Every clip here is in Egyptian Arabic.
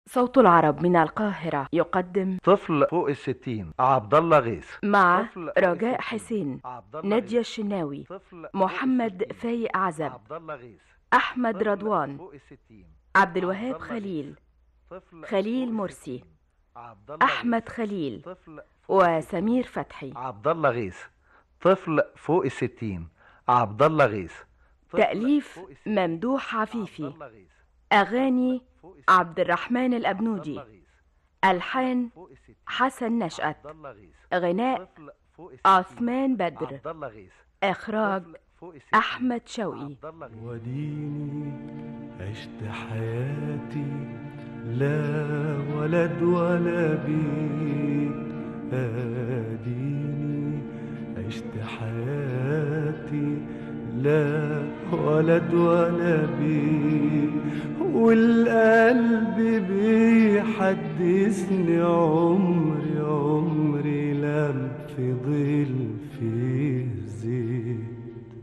صوت العرب من القاهرة يقدم طفل فوق الستين عبد الله غيث مع طفل فوق رجاء الستين. حسين عبد الله نادية غيث. الشناوي طفل فوق محمد الستين. فايق عزب عبد الله غيث أحمد طفل رضوان فوق الستين. عبد الوهاب الله خليل غيث. طفل خليل فوق مرسي. الستين. عبد الله أحمد غيث. خليل طفل فوق وسمير فتحي عبد الله غيث طفل فوق الستين عبد الله غيث طفل تأليف فوق الستين. ممدوح عبد عفيفي الله غيث. أغاني فوق الستين. عبد الرحمن عبد الأبنودي الله غيث. ألحان فوق الستين. حسن نشأت عبد الله غيث. غناء طفل فوق الستين. عثمان بدر عبد الله غيث إخراج طفل فوق الستين. أحمد شوقي عبد الله غيث. وديني عشت حياتي لا ولد ولا بيت اديني عشت حياتي لا ولد ولا بيت والقلب بيحدثني عمري عمري لم في ظل فيه زيت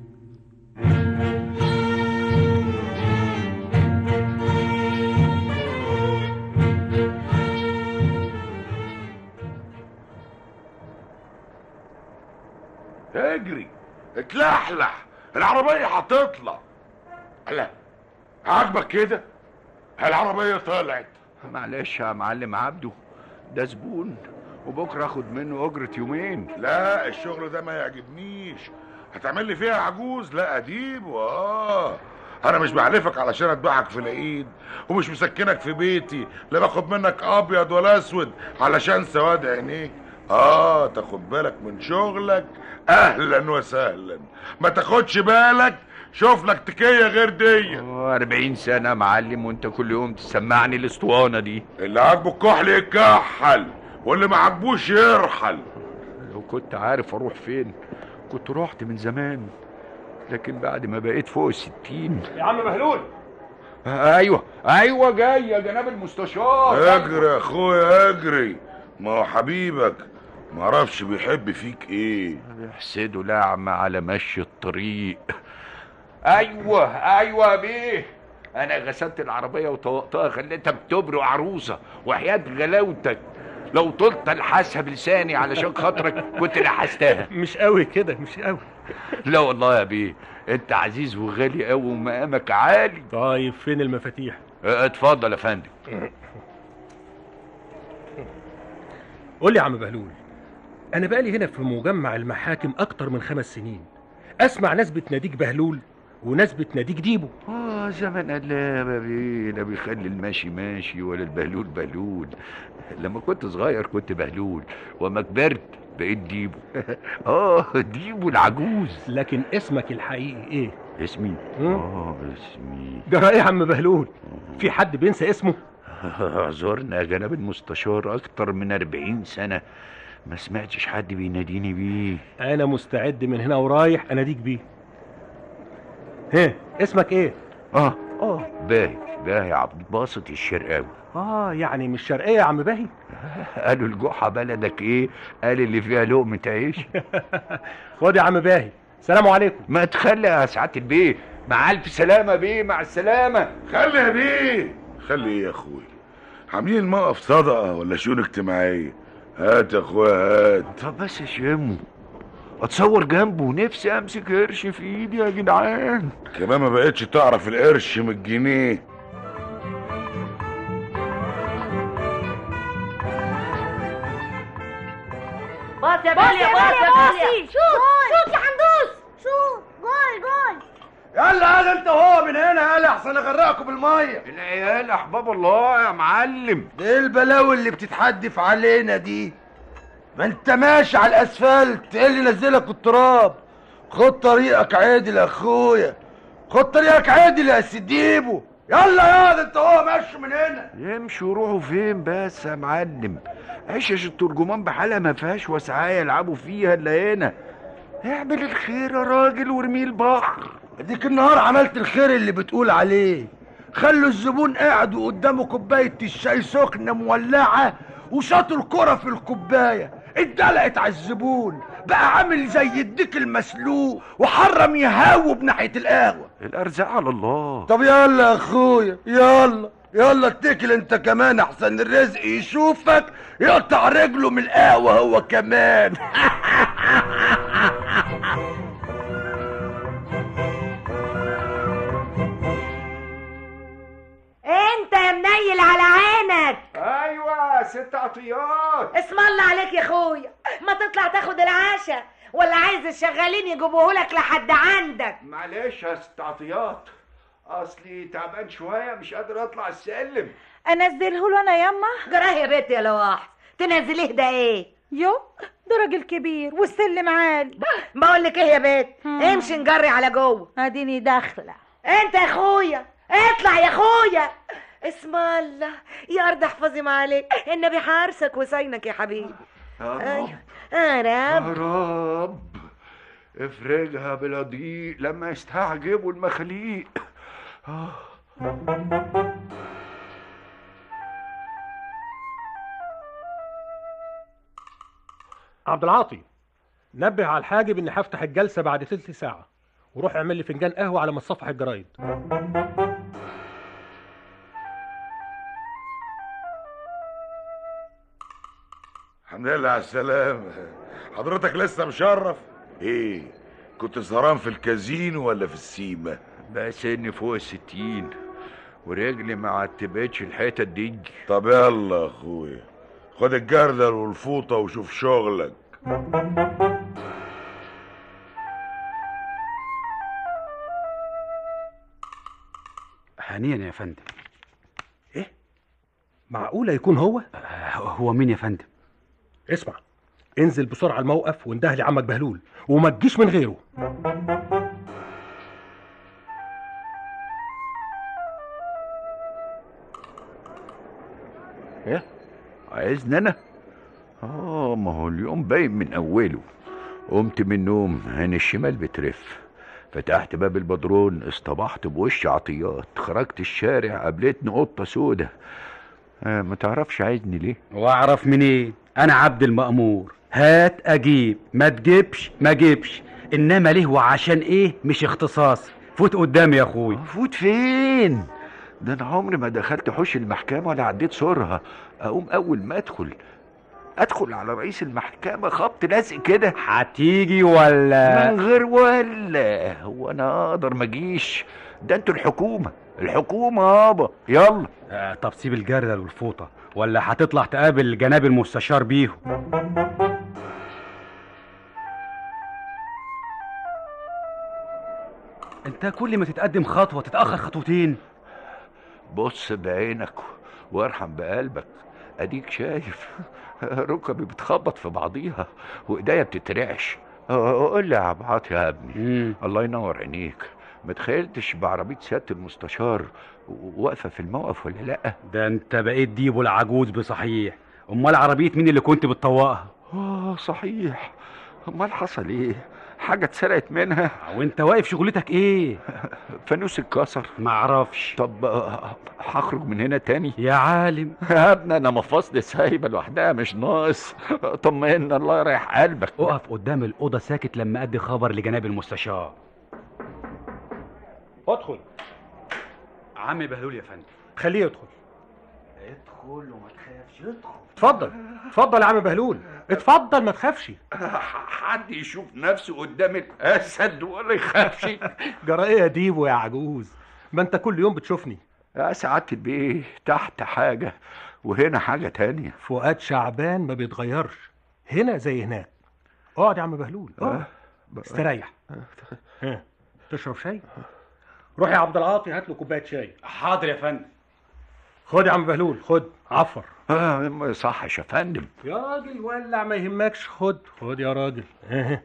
اجري اتلحلح العربية هتطلع لا عاجبك كده العربية طلعت معلش يا معلم عبده ده زبون وبكره اخد منه اجرة يومين لا الشغل ده ما يعجبنيش هتعمل لي فيها عجوز لا اديب اه انا مش بحلفك علشان اتبعك في العيد ومش مسكنك في بيتي لا باخد منك ابيض ولا اسود علشان سواد عينيك اه تاخد بالك من شغلك اهلا وسهلا ما تاخدش بالك شوف لك تكيه غير دي 40 سنة يا معلم وانت كل يوم تسمعني الاسطوانة دي اللي عاجبه الكحل يكحل واللي ما عاجبوش يرحل لو كنت عارف اروح فين كنت رحت من زمان لكن بعد ما بقيت فوق الستين يا عم بهلول ايوه ايوه جاي يا جناب المستشار اجري يا اخويا اجري ما هو حبيبك معرفش بيحب فيك ايه احسده لعمة على مشي الطريق ايوه ايوه يا بيه انا غسلت العربية وطوقتها خليتها بتبرق عروسة وحياة غلاوتك لو طلت الحسها بلساني علشان خاطرك كنت لحستها مش قوي كده مش قوي لا والله يا بيه انت عزيز وغالي قوي ومقامك عالي طيب فين المفاتيح اه، اتفضل يا فندم قول لي يا عم بهلول انا بقالي هنا في مجمع المحاكم اكتر من خمس سنين اسمع ناس بتناديك بهلول وناس بتناديك ديبو اه زمن قلاب يا بيه لا بيخلي الماشي ماشي ولا البهلول بهلول لما كنت صغير كنت بهلول وما كبرت بقيت ديبو اه ديبو العجوز لكن اسمك الحقيقي ايه اسمي مم. اه اسمي جرى ايه يا عم بهلول في حد بينسى اسمه اعذرنا يا جناب المستشار اكتر من أربعين سنة ما سمعتش حد بيناديني بيه انا مستعد من هنا ورايح اناديك بيه ها اسمك ايه اه اه باهي باهي عبد الباسط الشرقاوي اه يعني مش شرقيه يا عم باهي قالوا الجحا بلدك ايه قال اللي فيها لقمة عيش خد يا عم باهي سلام عليكم ما تخلي يا سعادة البيه مع ألف سلامة بيه مع السلامة خلي يا بيه خلي ايه يا اخويا عاملين موقف صدقه ولا شؤون اجتماعيه هات يا اخويا هات طب بس شمه اتصور جنبه نفسي امسك قرش في ايدي يا جدعان كمان ما بقتش تعرف القرش من الجنيه باص يا باص بليا يا باص بليا يا باصي بليا شوت شوت يا حندوس شوت جول جول يلا هذا انت هو من هنا يلا احسن اغرقكم بالميه العيال احباب الله يا معلم ايه البلاوي اللي بتتحدف علينا دي ما انت ماشي على الاسفلت ايه اللي نزلك التراب خد طريقك عادل يا اخويا خد طريقك عادل يا سديبو يلا يا انت هو ماشي من هنا يمشوا يروحوا فين بس يا معلم عشش الترجمان بحالها ما فيهاش وسعايه يلعبوا فيها الا هنا اعمل الخير يا راجل وارميه البحر اديك النهار عملت الخير اللي بتقول عليه خلوا الزبون قاعد وقدامه كوبايه الشاي سخنه مولعه وشاطوا الكرة في الكوبايه اتدلقت على الزبون بقى عامل زي الديك المسلوق وحرم يهاوب ناحيه القهوه الارزاق على الله طب يلا يا اخويا يلا يلا اتكل انت كمان احسن الرزق يشوفك يقطع رجله من القهوة هو كمان انت يا منيل على عينك ايوه ست عطيات اسم الله عليك يا اخويا ما تطلع تاخد العشاء ولا عايز الشغالين يجيبوه لك لحد عندك معلش يا ست عطيات اصلي تعبان شويه مش قادر اطلع السلم انزله له انا يما جراه يا بنت يا لواحظ تنزليه ده ايه يو ده راجل كبير والسلم عالي بقول لك ايه يا بنت هم. امشي نجري على جوه اديني داخله انت يا اخويا اطلع يا اخويا اسم الله يا ارض احفظي ما عليك النبي حارسك وساينك يا حبيبي ايوه يا يا رب رب افرجها بلا ضيق لما يستعجبوا المخاليق آه. عبد العاطي نبه على الحاجب اني هفتح الجلسه بعد تلت ساعه وروح اعمل لي فنجان قهوه على مصفح الجرايد الحمد لله على السلامة حضرتك لسه مشرف ايه كنت سهران في الكازينو ولا في السيما بس اني فوق الستين ورجلي ما عتبتش الحتة دي طب يلا يا اخويا خد الجردل والفوطة وشوف شغلك هنيا يا فندم معقوله يكون هو آه، هو مين يا فندم اسمع انزل بسرعه الموقف وانده لي عمك بهلول وما تجيش من غيره ايه عايزني انا اه ما هو اليوم باين من اوله قمت من النوم عين الشمال بترف فتحت باب البدرون اصطبحت بوش عطيات خرجت الشارع قابلتني قطة سودة آه ما تعرفش عايزني ليه واعرف منين انا عبد المأمور هات اجيب ما تجيبش ما جيبش انما ليه وعشان ايه مش اختصاصي فوت قدامي يا اخوي فوت فين ده انا عمري ما دخلت حوش المحكمة ولا عديت سورها اقوم اول ما ادخل ادخل على رئيس المحكمة خبط لازق كده هتيجي ولا من غير ولا هو انا اقدر ما اجيش ده انتوا الحكومة الحكومة يابا يلا آه طب سيب الجردل والفوطه ولا هتطلع تقابل جناب المستشار بيهم انت كل ما تتقدم خطوه تتاخر خطوتين بص بعينك وارحم بقلبك اديك شايف ركبي بتخبط في بعضيها وايديا بتترعش قول لي يا عبد عاطي يا ابني مم. الله ينور عينيك ما تخيلتش بعربية سيادة المستشار واقفة في الموقف ولا لأ؟ ده انت بقيت ديبو العجوز بصحيح امال عربيه مين اللي كنت بتطوقها اه صحيح امال حصل ايه؟ حاجة اتسرقت منها وانت واقف شغلتك ايه فانوس اتكسر معرفش طب آه، هخرج من هنا تاني يا عالم يا ابني انا مفاصلي سايبه لوحدها مش ناقص طمنا الله يريح قلبك اقف قدام الاوضه ساكت لما ادي خبر لجناب المستشار ادخل عمي بهلول يا فندم خليه يدخل ادخل وما تخافش ادخل اتفضل اتفضل يا عم بهلول اتفضل ما تخافش حد يشوف نفسه قدام الاسد ولا يخافش جرى ايه يا ديبو يا عجوز ما انت كل يوم بتشوفني يا سعادة البيه تحت حاجة وهنا حاجة تانية فؤاد شعبان ما بيتغيرش هنا زي هناك اقعد يا عم بهلول اقعد استريح ها تشرب شاي روح يا عبد العاطي هات له كوبايه شاي حاضر يا فندم خد يا عم بهلول خد عفر آه صح يا فندم يا راجل ولع ما يهمكش خد خد يا راجل ها.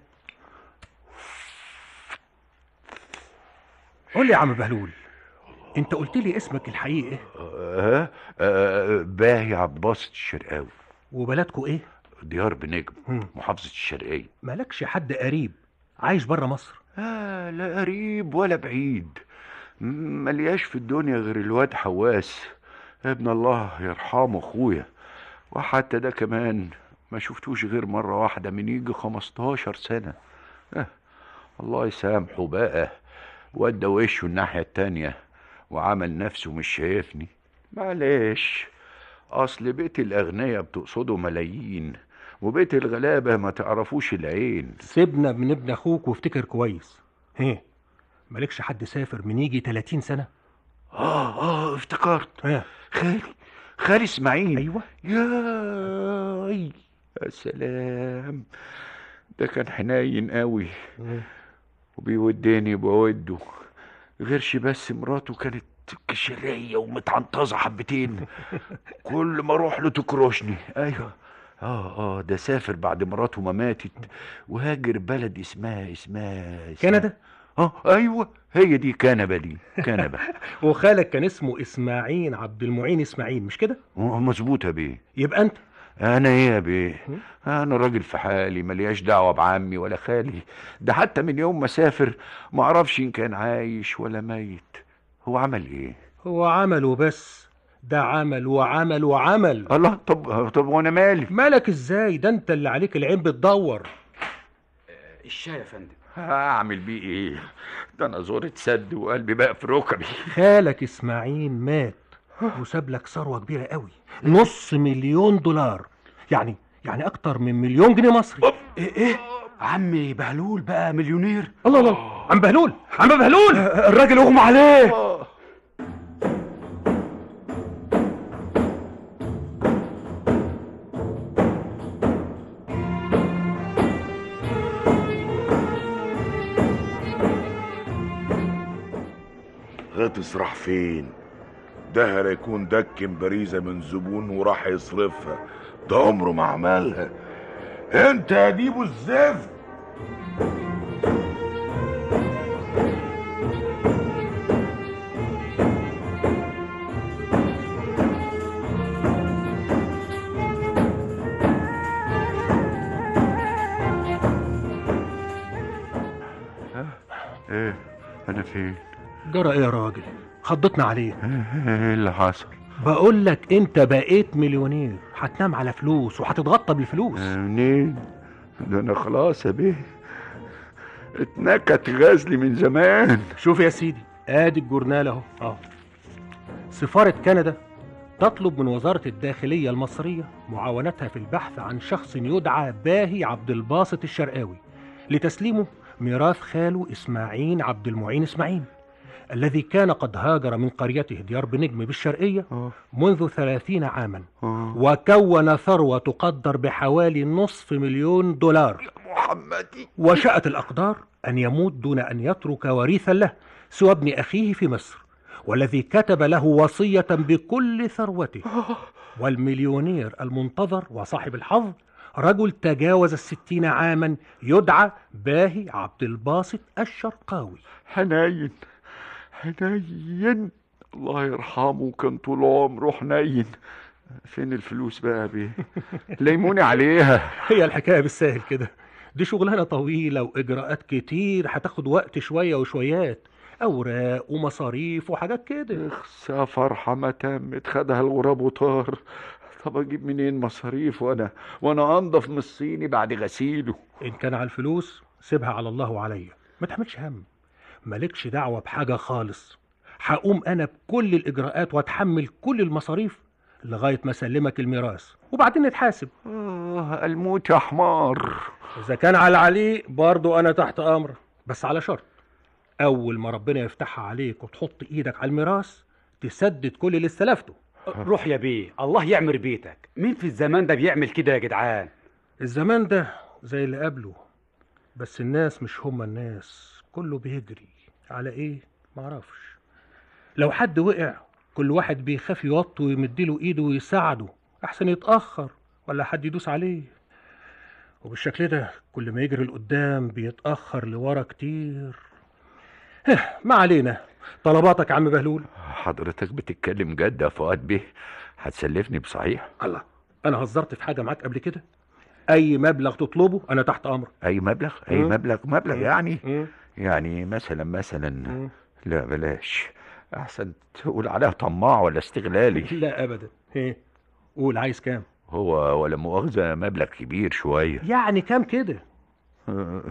قول لي يا عم بهلول انت قلت لي اسمك الحقيقي آه آه باهي عباس الشرقاوي وبلدكوا ايه ديار بنجم مم. محافظة الشرقية مالكش حد قريب عايش بره مصر آه لا قريب ولا بعيد م- ملياش في الدنيا غير الواد حواس ابن الله يرحمه اخويا وحتى ده كمان ما شفتوش غير مرة واحدة من يجي خمستاشر سنة آه الله يسامحه بقى ودى وشه الناحية التانية وعمل نفسه مش شايفني معلش اصل بيت الاغنياء بتقصده ملايين وبيت الغلابه ما تعرفوش العين سيبنا من ابن اخوك وافتكر كويس هي مالكش حد سافر من يجي 30 سنه اه اه افتكرت ها خالي خالي اسماعيل ايوه يا يا سلام ده كان حنين قوي وبيوداني بوده غيرش بس مراته كانت كشرية ومتعنطزة حبتين كل ما اروح له تكرشني ايوه اه اه ده سافر بعد مراته ما ماتت وهاجر بلد اسمها اسمها, اسمها كندا اه ايوه هي دي كنبه دي كنبه وخالك كان اسمه اسماعيل عبد المعين اسماعيل مش كده مظبوط يا بيه يبقى انت انا ايه يا بيه انا راجل في حالي ملياش دعوه بعمي ولا خالي ده حتى من يوم ما سافر ما اعرفش ان كان عايش ولا ميت هو عمل ايه هو عمل وبس ده عمل وعمل وعمل الله طب طب وانا مالي مالك ازاي ده انت اللي عليك العين بتدور الشاي يا فندم هعمل بيه ايه ده انا زورة سد وقلبي بقى في ركبي خالك اسماعيل مات وساب لك ثروه كبيره قوي نص مليون دولار يعني يعني اكتر من مليون جنيه مصري ايه ايه عمي بهلول بقى مليونير الله الله عم بهلول عم بهلول الراجل اغمى عليه غطس راح فين ده هيكون دكن باريزة من زبون وراح يصرفها ده عمره ما عملها انت يا ديبو الزفت ايه انا فين جرى ايه يا راجل خضتنا عليه ايه اللي حصل بقول لك انت بقيت مليونير هتنام على فلوس وهتتغطى بالفلوس آه، منين ده انا خلاص يا بيه اتنكت غزلي من زمان شوف يا سيدي ادي الجورنال اهو اه سفارة كندا تطلب من وزارة الداخلية المصرية معاونتها في البحث عن شخص يدعى باهي عبد الباسط الشرقاوي لتسليمه ميراث خاله إسماعيل عبد المعين إسماعيل الذي كان قد هاجر من قريته ديار بنجم بالشرقية منذ ثلاثين عاما وكون ثروة تقدر بحوالي نصف مليون دولار محمدي وشاءت الأقدار أن يموت دون أن يترك وريثا له سوى ابن أخيه في مصر والذي كتب له وصية بكل ثروته والمليونير المنتظر وصاحب الحظ رجل تجاوز الستين عاما يدعى باهي عبد الباسط الشرقاوي حنين حنين الله يرحمه كان طول عمره حنين فين الفلوس بقى يا بيه ليموني عليها هي الحكاية بالسهل كده دي شغلانة طويلة وإجراءات كتير هتاخد وقت شوية وشويات أوراق ومصاريف وحاجات كده اخسى فرحة ما تمت خدها الغراب وطار طب اجيب منين مصاريف وانا وانا انضف من الصيني بعد غسيله إن كان على الفلوس سيبها على الله وعليا ما تحملش هم مالكش دعوة بحاجة خالص هقوم أنا بكل الإجراءات وأتحمل كل المصاريف لغاية ما أسلمك الميراث وبعدين نتحاسب آه الموت يا حمار إذا كان على علي برضو أنا تحت أمرك بس على شرط أول ما ربنا يفتحها عليك وتحط إيدك على الميراث تسدد كل اللي استلفته روح يا بيه الله يعمر بيتك مين في الزمان ده بيعمل كده يا جدعان الزمان ده زي اللي قبله بس الناس مش هما الناس كله بيجري على ايه معرفش لو حد وقع كل واحد بيخاف يوطي ويمديله ايده ويساعده احسن يتاخر ولا حد يدوس عليه وبالشكل ده كل ما يجري لقدام بيتاخر لورا كتير هه، ما علينا طلباتك يا عم بهلول حضرتك بتتكلم جد يا فؤاد بيه هتسلفني بصحيح الله انا هزرت في حاجه معاك قبل كده اي مبلغ تطلبه انا تحت امرك اي مبلغ اي مم. مبلغ مبلغ مم. يعني مم. يعني مثلا مثلا مم. لا بلاش احسن تقول عليها طماع ولا استغلالي لا ابدا ايه قول عايز كام هو ولا مؤاخذة مبلغ كبير شوية يعني كام كده آه، ها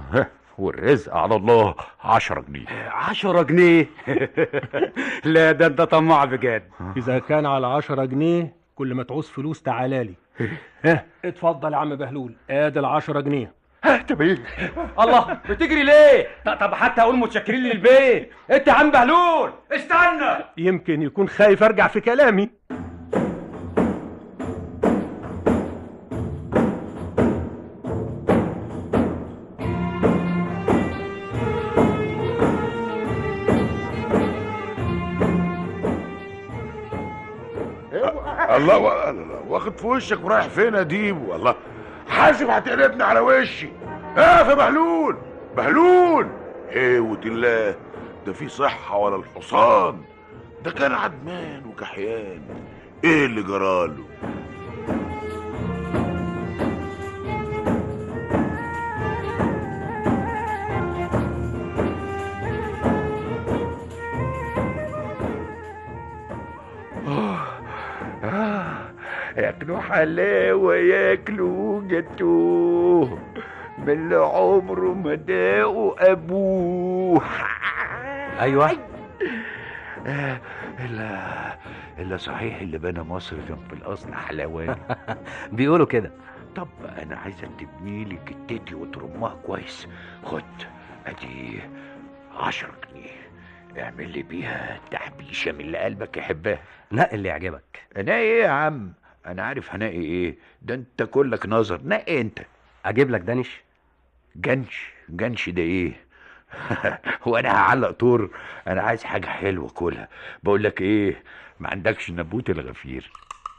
والرزق على الله عشرة جنيه عشرة جنيه لا ده انت طماع بجد اذا كان على عشرة جنيه كل ما تعوز فلوس تعالى لي ها اتفضل يا عم بهلول ادي العشرة جنيه طب ايه الله بتجري ليه ط- طب حتى اقول متشكرين للبيت انت يا عم بهلول استنى يمكن يكون خايف ارجع في كلامي الله و... لا، لا، واخد في وشك ورايح فين يا ديب والله حاسب هتقلبني على وشي اه يا بهلول بهلول هيوة الله ده في صحة ولا الحصان ده كان عدمان وكحيان ايه اللي جراله آه، ياكلوا حلاوة ياكلوا جاتوه من اللي عمره ما داقوا ابوه ايوه آه، الا الا صحيح اللي بنى مصر جنب الاصل حلواني بيقولوا كده طب انا عايزك تبني لي جتتي وترمها كويس خد ادي عشرة جنيه اعمل لي بيها تحبيشة من اللي قلبك يحبها نقي اللي يعجبك نقي ايه يا عم انا عارف هنقي ايه ده انت كلك نظر نقي انت اجيب لك دانش جنش جنش ده ايه هو انا هعلق طور انا عايز حاجه حلوه كلها بقول لك ايه ما عندكش نبوت الغفير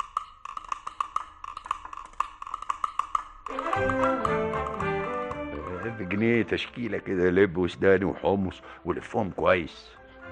بجنيه تشكيله كده لب وسوداني وحمص ولفهم كويس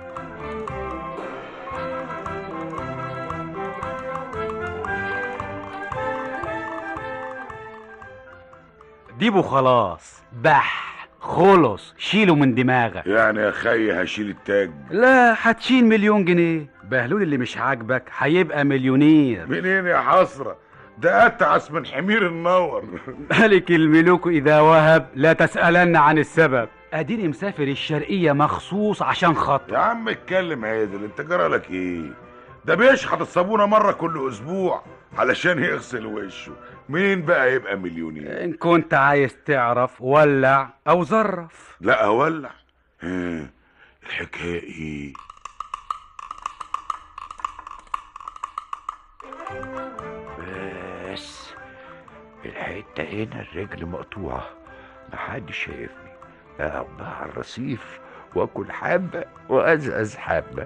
ديبه خلاص بح خلص شيله من دماغك يعني يا خي هشيل التاج لا هتشيل مليون جنيه بهلول اللي مش عاجبك هيبقى مليونير منين يا حسرة ده اتعس من حمير النور ملك الملوك إذا وهب لا تسألن عن السبب أديني مسافر الشرقية مخصوص عشان خاطر يا عم اتكلم عادل انت جرالك ايه ده بيشحط الصابونة مرة كل اسبوع علشان يغسل وشه مين بقى يبقى مليونير إن كنت عايز تعرف ولع أو زرف لا اولع ها الحكاية ايه بس الحته هنا الرجل مقطوعه محدش شايفني اقعد بقى على الرصيف واكل حبه وازقز حبه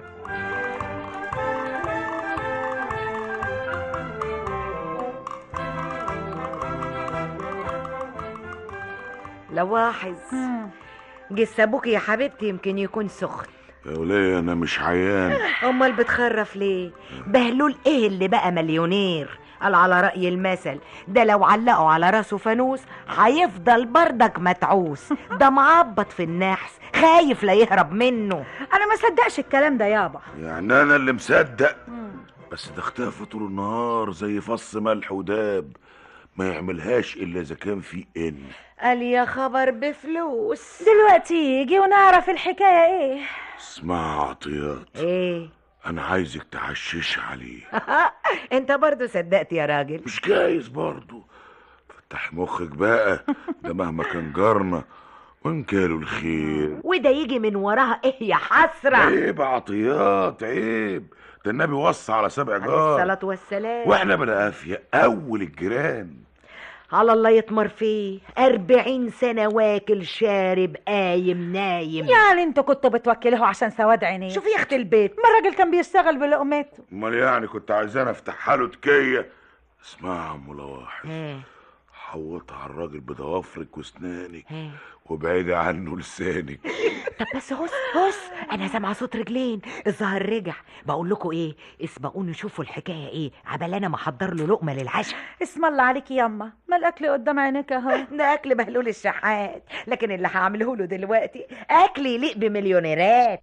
لواحظ جس ابوك يا حبيبتي يمكن يكون سخن يا وليه انا مش عيان امال بتخرف ليه بهلول ايه اللي بقى مليونير قال على رأي المثل ده لو علقوا على راسه فانوس هيفضل بردك متعوس ده معبط في النحس خايف لا يهرب منه انا ما صدقش الكلام ده يابا يعني انا اللي مصدق بس ده اختفى طول النهار زي فص ملح وداب ما يعملهاش الا اذا كان في ان قال يا خبر بفلوس دلوقتي يجي ونعرف الحكايه ايه اسمع عطيات ايه انا عايزك تحشش عليه انت برضو صدقت يا راجل مش جايز برضو فتح مخك بقى ده مهما كان جارنا وان كانوا الخير وده يجي من وراها ايه يا حسرة عيب يا عطيات عيب ده النبي وصى على سبع عليه جار الصلاة والسلام واحنا بلا قافية اول الجيران على الله يطمر فيه أربعين سنة واكل شارب قايم نايم يعني انتوا كنتوا بتوكلوه عشان سواد عينيه شوفي يا اخت البيت ما الراجل كان بيشتغل بلقمته امال يعني كنت عايزانا افتحها له تكيه اسمع يا عم لواحظ ها حوط على الراجل بضوافرك واسنانك ها وابعدي عنه لسانك طب بس هس هس انا سامعه صوت رجلين الظهر رجع بقول لكم ايه اسبقوني شوفوا الحكايه ايه عبال انا ما احضر له لقمه للعشاء اسم الله عليكي ياما ما الاكل قدام عينيك اهو ده اكل بهلول الشحات لكن اللي هعمله له دلوقتي اكل يليق بمليونيرات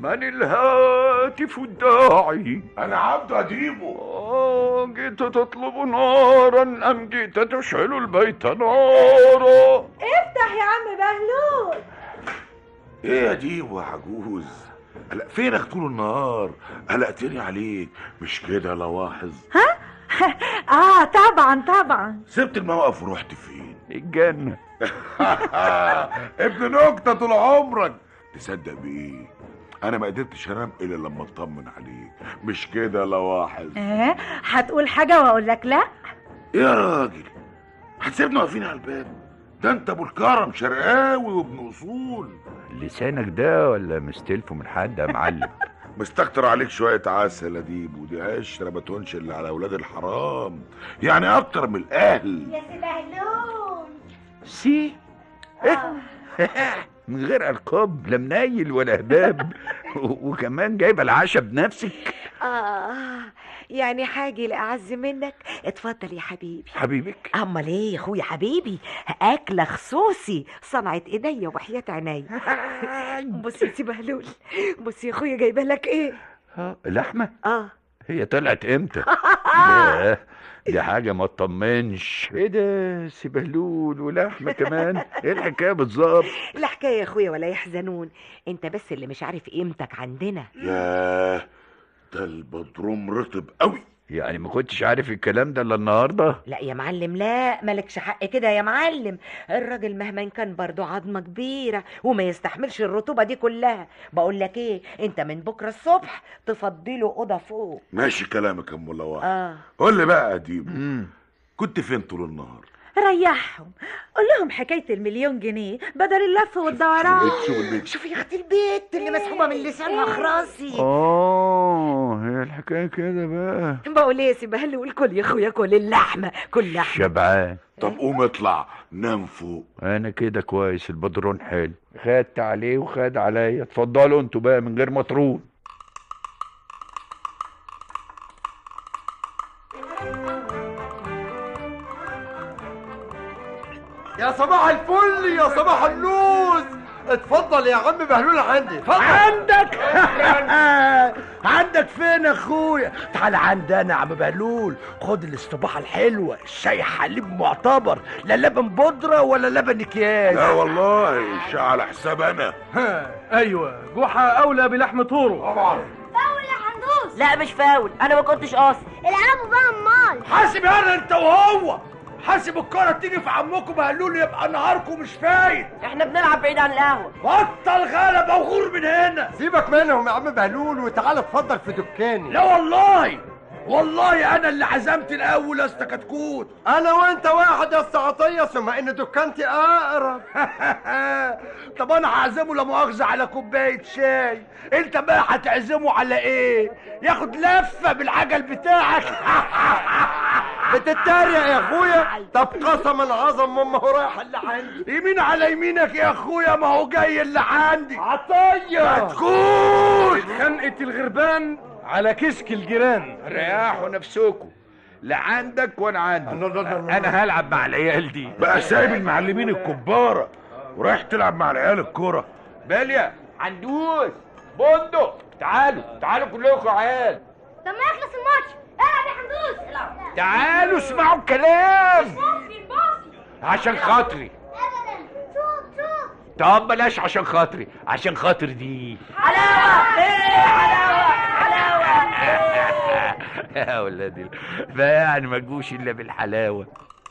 من الهاتف الداعي انا عبد اديبه آه جئت تطلب نارا أم جئت تشعل البيت نارا افتح يا عم بهلول ايه يا ديبو يا عجوز هلا فينك طول النهار قلقتني عليك مش كده لواحظ اه طبعا طبعا سبت الموقف ورحت فين الجنة ابن نكتة طول عمرك تصدق بايه انا ما قدرتش انام الا لما اطمن عليك مش كده لواحظ اه هتقول حاجة واقول لك لا يا راجل هتسيبنا واقفين على الباب ده انت ابو الكرم شرقاوي وابن اصول لسانك ده ولا مستلفه من حد يا معلم مستكتر عليك شوية عسل يا ديب ودي عشرة ما تهونش اللي على أولاد الحرام يعني أكتر من الأهل يا سي بهلول سي إيه؟ من غير ألقاب لا منيل ولا هباب و- وكمان جايبه العشاء بنفسك آه يعني حاجة لأعز منك اتفضل يا حبيبي حبيبك أمال إيه يا أخويا حبيبي أكلة خصوصي صنعت إيديا وحياة عينيا بص يا سي بهلول بص يا أخويا جايبة لك إيه آه، لحمة آه هي طلعت امتى لا دي حاجة ما تطمنش ايه ده سي بهلول ولحمة كمان ايه الحكاية بالظبط لا حكاية يا أخويا ولا يحزنون أنت بس اللي مش عارف قيمتك عندنا ياه ده البدروم رطب قوي يعني ما كنتش عارف الكلام ده الا النهارده لا يا معلم لا مالكش حق كده يا معلم الراجل مهما كان برضه عظمه كبيره وما يستحملش الرطوبه دي كلها بقول لك ايه انت من بكره الصبح تفضله اوضه فوق ماشي كلامك يا ام لواحد اه قول لي بقى يا ديب مم. كنت فين طول النهار ريحهم قول لهم حكاية المليون جنيه بدل اللف والدوران شغل شوفي يا اختي البيت اللي مسحوبه من لسانها خراسي اه هي الحكاية كده بقى بقول ايه يا سي بهلول كل يا اخويا كل اللحمه كل لحمه شبعان طب قوم اطلع نام فوق انا كده كويس البدرون حلو خدت عليه وخد عليا اتفضلوا انتوا بقى من غير مطرون يا صباح الفل يا صباح اللوز اتفضل يا عم بهلول عندي اتفضل عندك عندك فين يا اخويا تعال عندي انا يا عم بهلول خد الاستباحه الحلوه الشاي حليب معتبر لا لبن بودره ولا لبن اكياس لا والله الشاي على حساب انا ايوه جحا اولى بلحم طوره طبعا فاول يا حندوس لا مش فاول انا ما كنتش قاصد العبوا بقى امال حاسب يا انت وهو حاسب الكرة تيجي في عمكم بهلول يبقى نهاركم مش فايت احنا بنلعب بعيد عن القهوه بطل غلبة وغور من هنا سيبك منهم يا عم بهلول وتعالى اتفضل في دكاني لا والله والله انا اللي عزمت الاول يا اسطى كتكوت انا وانت واحد يا اسطى عطيه ثم ان دكانتي اقرب طب انا هعزمه لا مؤاخذه على كوبايه شاي انت بقى هتعزمه على ايه ياخد لفه بالعجل بتاعك بتتريق يا اخويا طب قسما عظم ما هو رايح اللي عندي يمين على يمينك يا اخويا ما هو جاي اللي عندي عطيه كتكوت خنقة الغربان على كشك الجيران ريحوا نفسكم لا عندك وانا عندي انا هلعب مع العيال دي بقى سايب المعلمين الكبارة ورايح تلعب مع العيال الكرة باليا عندوس بندق تعالوا تعالوا كلكم يا عيال طب ما يخلص الماتش العب يا حندوس العب تعالوا اسمعوا الكلام باصي باصي عشان خاطري ابدا شوف شوف طب بلاش عشان خاطري عشان خاطر دي حلاوه ايه حلاوه حلاوه يا ولادي فيعني ما تجوش الا بالحلاوه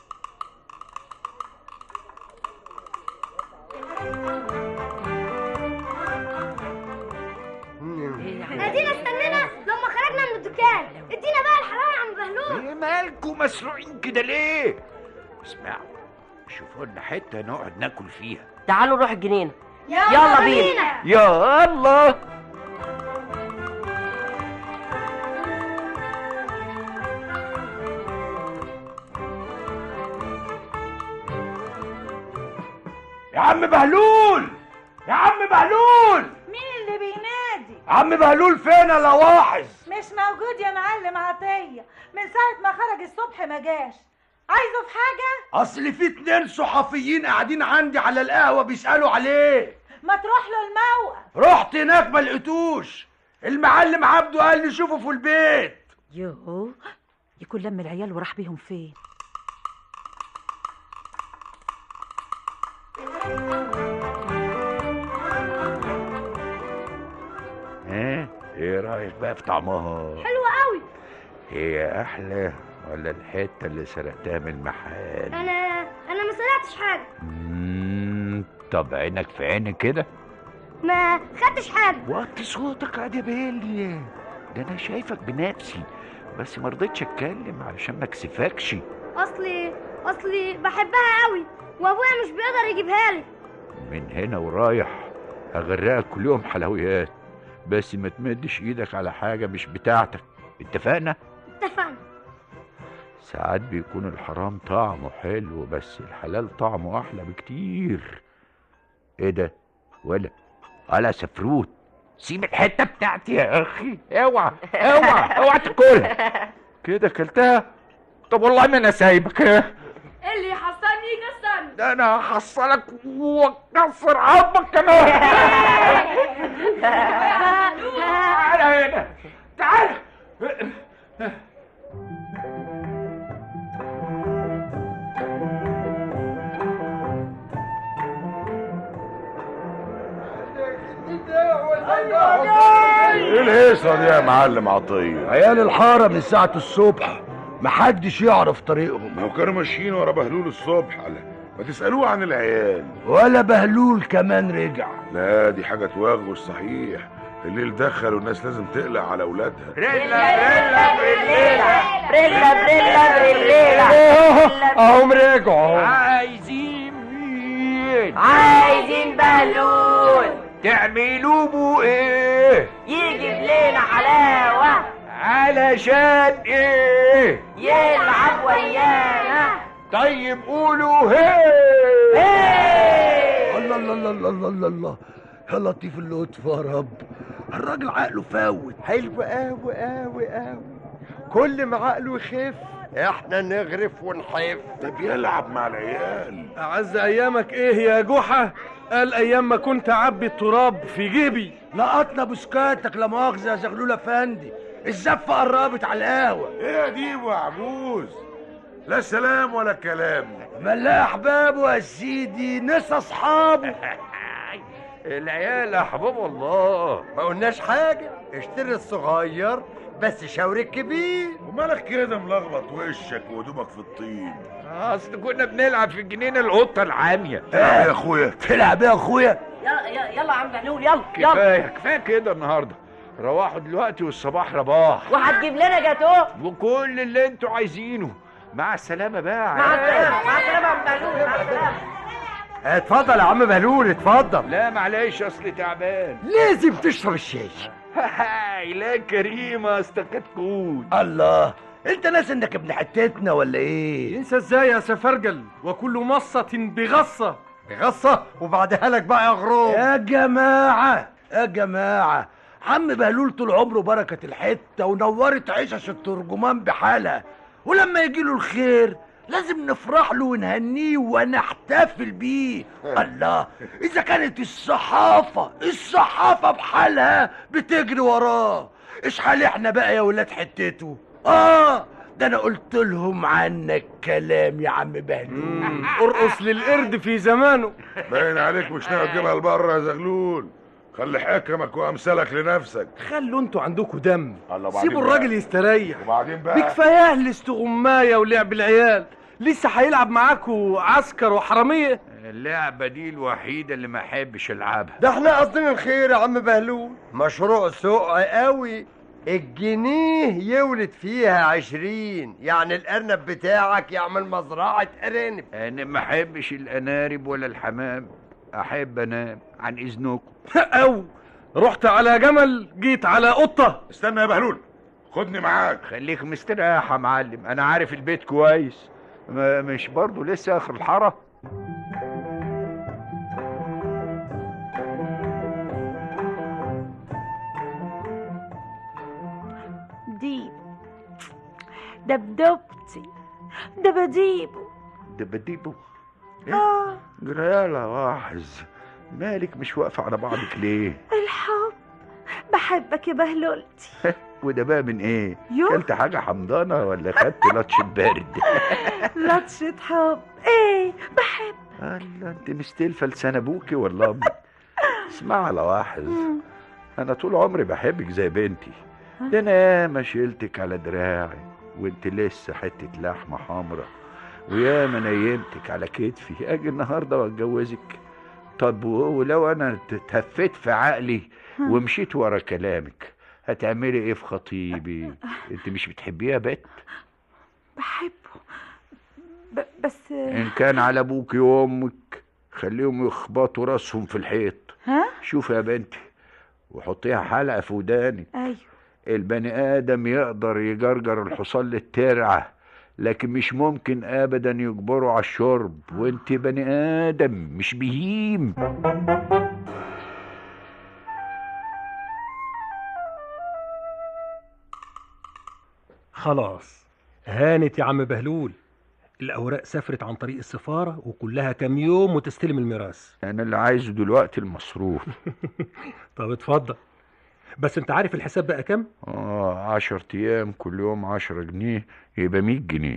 ادينا استنينا لما خرجنا من الدكان ادينا بقى الحلاوه يا عم بهلول ايه مالكم مسروعين كده ليه اسمعوا شوفوا لنا حته نقعد ناكل فيها تعالوا نروح الجنينه يلا, يلا بينا. يا الله يا عم بهلول يا عم بهلول مين اللي بينادي عم بهلول فين يا لواحظ مش موجود يا معلم عطية من ساعة ما خرج الصبح ما جاش عايزه في حاجة اصل في اتنين صحفيين قاعدين عندي على القهوه بيسالوا عليه ما تروح له الموقف رحت هناك ما لقيتوش المعلم عبده قال لي شوفه في البيت يوه يكون لم العيال وراح بيهم فين ها ايه رايك بقى في طعمها حلوة قوي هي احلى ولا الحته اللي سرقتها من المحل انا انا ما سرقتش حاجة مم، طب عينك في عينك كده ما خدتش حاجة وطي صوتك يا بيلي ده انا شايفك بنفسي بس ما رضيتش اتكلم علشان ما اكسفكش اصلي اصلي بحبها قوي وابويا مش بيقدر يجيبها لي من هنا ورايح هغرقك كل يوم حلويات بس ما تمدش ايدك على حاجه مش بتاعتك اتفقنا اتفقنا ساعات بيكون الحرام طعمه حلو بس الحلال طعمه احلى بكتير ايه ده ولا على سفروت سيب الحته بتاعتي يا اخي اوعى اوعى اوعى تاكلها كده كلتها طب والله ما انا سايبك اللي يحصلني يكسرني ده انا هحصلك واكسر عظمك كمان تعالى هنا تعالى ايه الهيصه دي يا معلم عطيه عيال الحارة من ساعة الصبح محدش يعرف طريقهم ما هو كانوا ماشيين ورا بهلول الصبح على ما تسالوه عن العيال ولا بهلول كمان رجع لا دي حاجه توغوش صحيح الليل دخل والناس لازم تقلق على اولادها بريلا بريلا بريلا اهم رجعوا عايزين مين عايزين بهلول تعملوا بو ايه يجيب لنا حلاوة علشان ايه يلعب ويانا طيب قولوا هي الله الله الله الله الله الله الله يا لطيف اللطف يا رب الراجل عقله فاوت حلو قوي قوي قوي كل ما عقله يخف احنا نغرف ونحف طب يلعب مع العيال أعز أيامك إيه يا جحا؟ قال أيام ما كنت أعبي التراب في جيبي لقطنا بسكاتك لا مؤاخذة يا زغلول افندي الزفة قربت على القهوة ايه يا ديب وعجوز لا سلام ولا كلام ملاح احبابه يا سيدي نسى اصحابه العيال احباب الله ما قلناش حاجة اشتري الصغير بس شاور الكبير ومالك كده ملخبط وشك وهدومك في الطين اصل كنا بنلعب في الجنينه القطه العاميه تلعب يا اخويا تلعب يا اخويا يلا يلا يلا يا عم بهلول يلا يلا كفايه كفايه كده النهارده روحوا دلوقتي والصباح رباح وهتجيب لنا جاتوه وكل اللي انتوا عايزينه مع السلامه بقى مع السلامة مع السلامة يا عم بهلول مع السلامة اتفضل يا عم بهلول اتفضل لا معلش اصل تعبان لازم تشرب الشاي لا كريمه استكتكوت الله انت ناس انك ابن حتتنا ولا ايه ينسى إزاي يا سفرجل وكل مصة بغصة غصة وبعدها لك بقى يا غروب يا جماعة يا جماعة عم بهلول طول عمره بركة الحتة ونورت عشش الترجمان بحالها ولما يجيله الخير لازم نفرح له ونهنيه ونحتفل بيه الله إذا كانت الصحافة الصحافة بحالها بتجري وراه اشحال احنا بقى يا ولاد حتته اه ده انا قلت لهم عنك كلام يا عم بهلول ارقص للقرد في زمانه باين عليك مش ناوي تجيبها لبره يا زغلول خلي حكمك وامثالك لنفسك خلوا انتوا عندكم دم الله وبعدين سيبوا بقى؟ الراجل يستريح وبعدين دي بقى كفايه الاستغمايه ولعب العيال لسه هيلعب معاكوا عسكر وحراميه اللعبه دي الوحيده اللي ما احبش العبها ده احنا قصدنا الخير يا عم بهلول مشروع سوق قوي الجنيه يولد فيها عشرين يعني الأرنب بتاعك يعمل مزرعة أرانب انا ما احبش الانارب ولا الحمام احب انام عن اذنكم او رحت على جمل جيت على قطه استنى يا بهلول خدني معاك خليك مستريح يا معلم انا عارف البيت كويس ما مش برضو لسه اخر الحاره ديب دبدبتي دبديبو ده بديبه اه جريالة واحز مالك مش واقفة على بعضك ليه الحب بحبك يا بهلولتي وده بقى من ايه يوه. كلت حاجة حمضانة ولا خدت لطش برد لطشة حب ايه بحب الله انت مستلفة لسان ابوكي ولا امك اسمع على واحد انا طول عمري بحبك زي بنتي ده انا ما شلتك على دراعي وانت لسه حتة لحمة حمرا وياما نيمتك على كتفي اجي النهارده واتجوزك طب و- ولو انا تهفيت في عقلي ومشيت ورا كلامك هتعملي ايه في خطيبي انت مش بتحبيه يا بت بحبه ب... بس ان كان على ابوك وامك خليهم يخبطوا راسهم في الحيط ها شوف يا بنتي وحطيها حلقه في ودانك ايوه البني ادم يقدر يجرجر الحصان للترعه لكن مش ممكن ابدا يجبره على الشرب وانت بني ادم مش بهيم خلاص هانت يا عم بهلول الأوراق سافرت عن طريق السفارة وكلها كام يوم وتستلم الميراث انا اللي عايزه دلوقتي المصروف طب اتفضل بس انت عارف الحساب بقى كام؟ اه عشر ايام كل يوم عشرة جنيه يبقى مية جنيه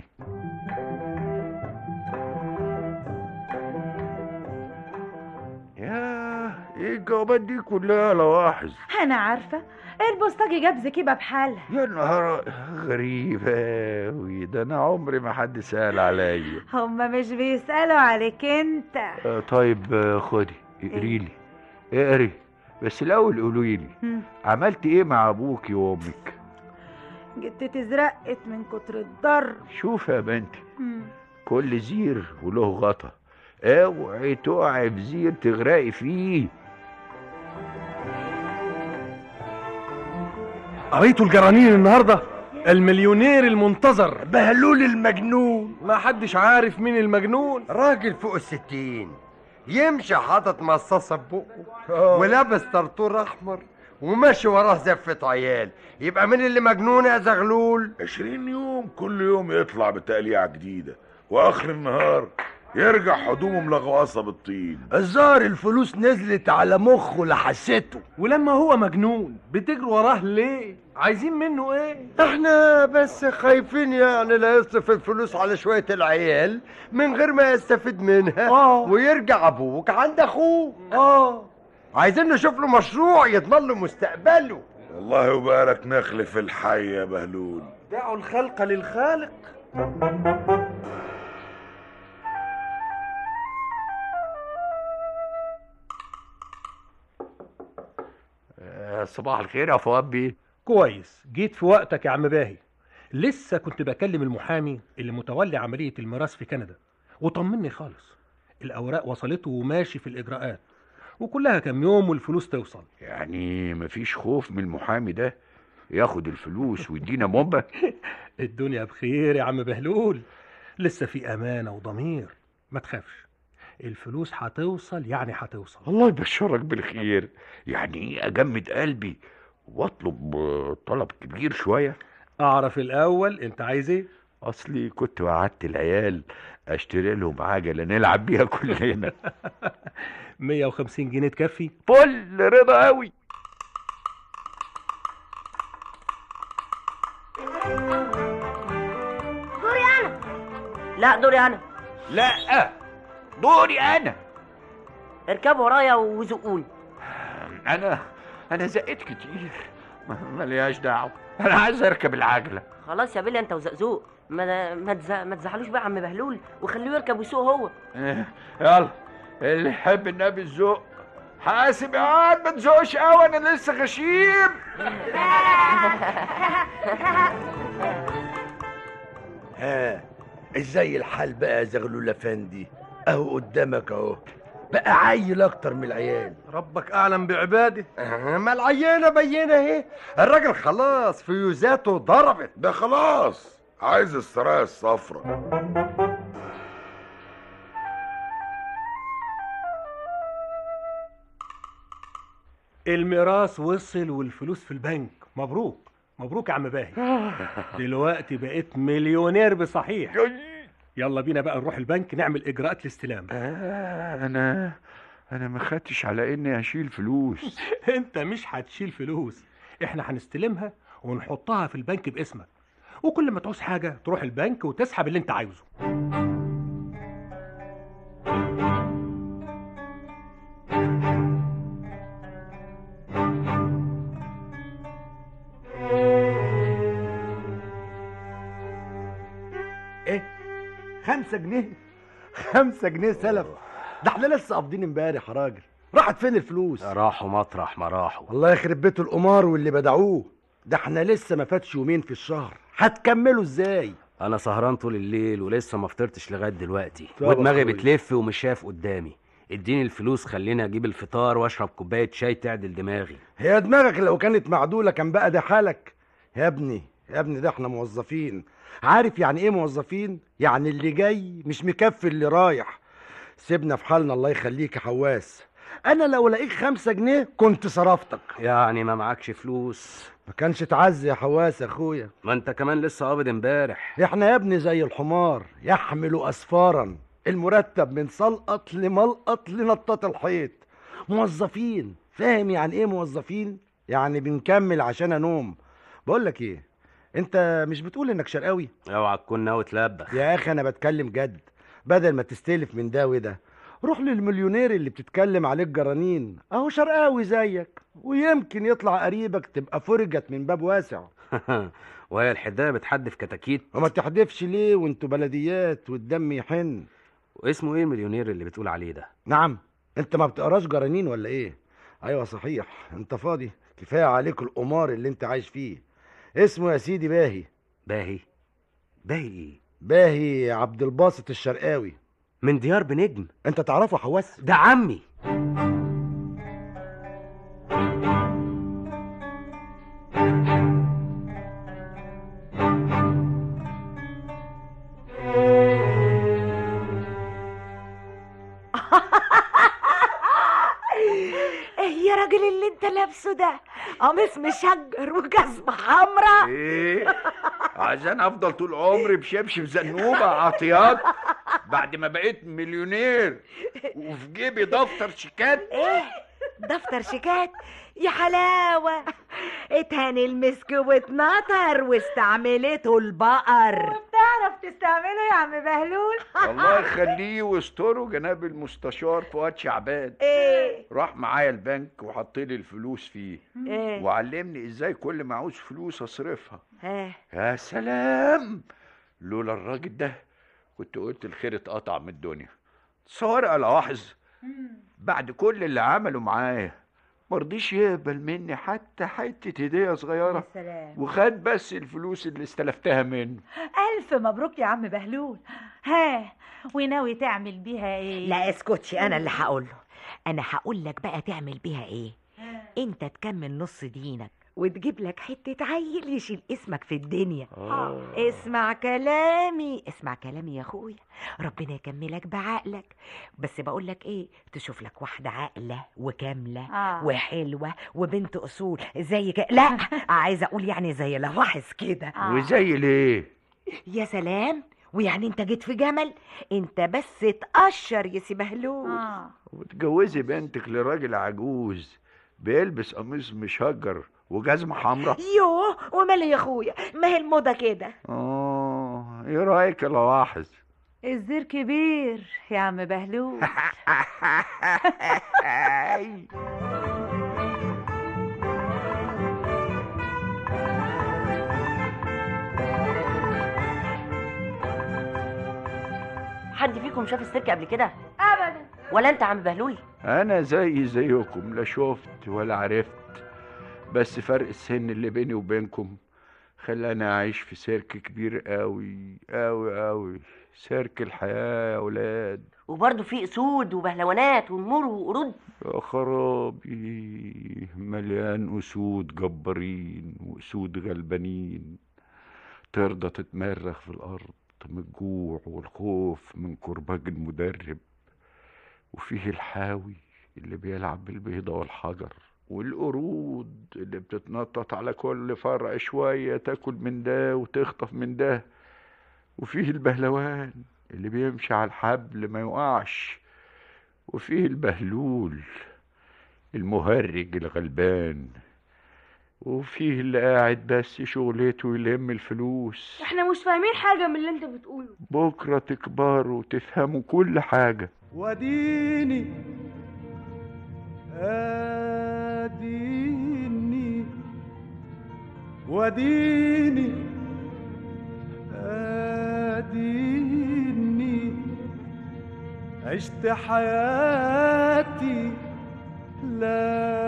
ياه ايه الجوابات دي كلها لواحظ انا عارفه البوسطجي جاب زكيبه بحالها يا نهار غريبة أوي ده أنا عمري ما حد سأل عليا هما مش بيسالوا عليك انت آه، طيب آه، خدي اقري لي اقري بس الأول قولي لي هم. عملت إيه مع أبوكي وأمك جتتي ازرقت من كتر الضر شوف يا بنتي هم. كل زير وله غطا اوعي تقعي في زير تغرقي فيه قريتوا الجرانين النهارده المليونير المنتظر بهلول المجنون ما حدش عارف مين المجنون راجل فوق الستين يمشي حاطط مصاصة ببقه ولابس طرطور أحمر وماشي وراه زفة عيال يبقى مين اللي مجنون يا زغلول؟ عشرين يوم كل يوم يطلع بتقليعة جديدة واخر النهار يرجع هدومه ملغوصة بالطين الظاهر الفلوس نزلت على مخه لحسته ولما هو مجنون بتجروا وراه ليه عايزين منه ايه احنا بس خايفين يعني لا يصرف الفلوس على شوية العيال من غير ما يستفيد منها آه. ويرجع ابوك عند اخوه اه عايزين نشوف له مشروع يضمن له مستقبله والله يبارك نخل في الحي يا بهلول دعوا الخلق للخالق آه، صباح الخير يا فؤاد بيه كويس جيت في وقتك يا عم باهي لسه كنت بكلم المحامي اللي متولي عملية الميراث في كندا وطمني خالص الأوراق وصلته وماشي في الإجراءات وكلها كام يوم والفلوس توصل يعني مفيش خوف من المحامي ده ياخد الفلوس ويدينا مومبا الدنيا بخير يا عم بهلول لسه في أمانة وضمير ما تخافش الفلوس هتوصل يعني هتوصل الله يبشرك بالخير يعني ايه اجمد قلبي واطلب آه، طلب كبير شويه أعرف الأول أنت عايز إيه؟ اصلي كنت وعدت العيال اشتري لهم عجله نلعب بيها كلنا 150 جنيه تكفي؟ فل رضا قوي دوري انا لا دوري انا لا دوري انا اركبوا ورايا وزقوني انا انا زقيت كتير ما- ملياش دعوه انا عايز اركب العجله خلاص يا بيلي انت وزقزوق ما ما, تز... ما تزعلوش بقى عم بهلول وخلوه يركب ويسوق هو إيه، يلا اللي يحب النبي الذوق حاسب يا عاد ما تزوقش قوي انا لسه غشيم ها ازاي الحال بقى يا زغلول افندي اهو قدامك اهو بقى عيل اكتر من العيال ربك اعلم بعباده آه، ما العينة بينة اهي الراجل خلاص فيوزاته ضربت ده خلاص عايز السرايا الصفرا الميراث وصل والفلوس في البنك مبروك مبروك يا عم باهي دلوقتي بقيت مليونير بصحيح يلا بينا بقى نروح البنك نعمل اجراءات الاستلام آه، انا انا ما خدتش على اني اشيل فلوس انت مش هتشيل فلوس احنا هنستلمها ونحطها في البنك باسمك وكل ما تعوز حاجة تروح البنك وتسحب اللي انت عايزه ايه خمسة جنيه خمسة جنيه سلف ده احنا لسه قابضين امبارح يا راجل راحت فين الفلوس راحوا مطرح ما راحوا الله يخرب بيت القمار واللي بدعوه ده احنا لسه ما فاتش يومين في الشهر هتكملوا ازاي انا سهران طول الليل ولسه ما فطرتش لغايه دلوقتي طب ودماغي أخوي. بتلف ومش شايف قدامي اديني الفلوس خليني اجيب الفطار واشرب كوبايه شاي تعدل دماغي هي دماغك لو كانت معدولة كان بقى ده حالك يا ابني يا ابني ده احنا موظفين عارف يعني ايه موظفين يعني اللي جاي مش مكفي اللي رايح سيبنا في حالنا الله يخليك يا حواس انا لو لقيت خمسة جنيه كنت صرفتك يعني ما معكش فلوس ما كانش تعزي يا حواس يا اخويا ما انت كمان لسه قابض امبارح احنا يا ابني زي الحمار يحمل اسفارا المرتب من سلقط لملقط لنطاط الحيط موظفين فاهم يعني ايه موظفين يعني بنكمل عشان انوم بقول لك ايه انت مش بتقول انك شرقاوي اوعى تكون ناوي تلبخ يا اخي انا بتكلم جد بدل ما تستلف من ده وده روح للمليونير اللي بتتكلم عليه الجرانين اهو شرقاوي زيك ويمكن يطلع قريبك تبقى فرجت من باب واسع وهي الحدايه بتحدف كتاكيت وما تحدفش ليه وانتوا بلديات والدم يحن واسمه ايه المليونير اللي بتقول عليه ده نعم انت ما بتقراش جرانين ولا ايه ايوه صحيح انت فاضي كفايه عليك القمار اللي انت عايش فيه اسمه يا سيدي باهي باهي باهي ايه باهي عبد الباسط الشرقاوي من ديار بنجم انت تعرفه حواس ده عمي ايه يا راجل اللي انت لابسه ده قميص مشجر وجزمة حمراء ايه عشان افضل طول عمري بشبشب زنوبه عطيات بعد ما بقيت مليونير وفي جيبي دفتر شيكات ايه دفتر شيكات يا حلاوة اتهني المسك واتنطر واستعملته البقر بتعرف تستعمله يا عم بهلول الله يخليه ويستره جناب المستشار فؤاد شعبان ايه راح معايا البنك وحط لي الفلوس فيه ايه وعلمني ازاي كل ما اعوز فلوس اصرفها ها يا سلام لولا الراجل ده كنت قلت الخير اتقطع من الدنيا تصور يا لاحظ بعد كل اللي عمله معايا مرضيش يقبل مني حتى حتة هدية صغيرة سلام وخد بس الفلوس اللي استلفتها منه ألف مبروك يا عم بهلول ها وناوي تعمل بيها ايه لا اسكتش انا اللي هقول له انا هقول لك بقى تعمل بيها ايه انت تكمل نص دينك وتجيب لك حتة عيل يشيل اسمك في الدنيا آه. اسمع كلامي اسمع كلامي يا اخويا ربنا يكملك بعقلك بس بقول لك ايه تشوف لك واحدة عاقلة وكاملة آه. وحلوة وبنت اصول زي كده لا عايزة اقول يعني زي لواحظ كده وزي ليه يا سلام ويعني انت جيت في جمل انت بس تقشر يا سي بهلول آه. وتجوزي بنتك لراجل عجوز بيلبس قميص مشجر وجزمة حمراء يوه ومالي يا اخويا ما هي الموضة كده اه ايه رايك يا لواحظ الزير كبير يا عم بهلول حد فيكم شاف السيرك قبل كده ابدا ولا انت يا عم بهلول انا زي زيكم لا شفت ولا عرفت بس فرق السن اللي بيني وبينكم خلاني اعيش في سيرك كبير قوي قوي قوي سيرك الحياة يا ولاد وبرضه في اسود وبهلوانات ونمور وقرود يا خرابي مليان اسود جبارين واسود غلبانين ترضى تتمرغ في الارض من الجوع والخوف من كرباج المدرب وفيه الحاوي اللي بيلعب بالبيضة والحجر والقرود اللي بتتنطط على كل فرع شوية تاكل من ده وتخطف من ده وفيه البهلوان اللي بيمشي على الحبل ما يقعش وفيه البهلول المهرج الغلبان وفيه اللي قاعد بس شغلته يلم الفلوس احنا مش فاهمين حاجة من اللي انت بتقوله بكرة تكبروا وتفهموا كل حاجة وديني اديني وديني اديني عشت حياتي لا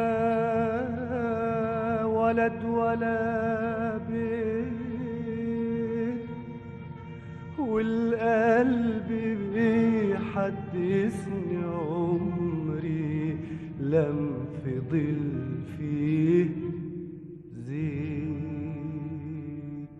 ولد ولا بيت والقلب بيحدثني عمري لم فضل فيه زيت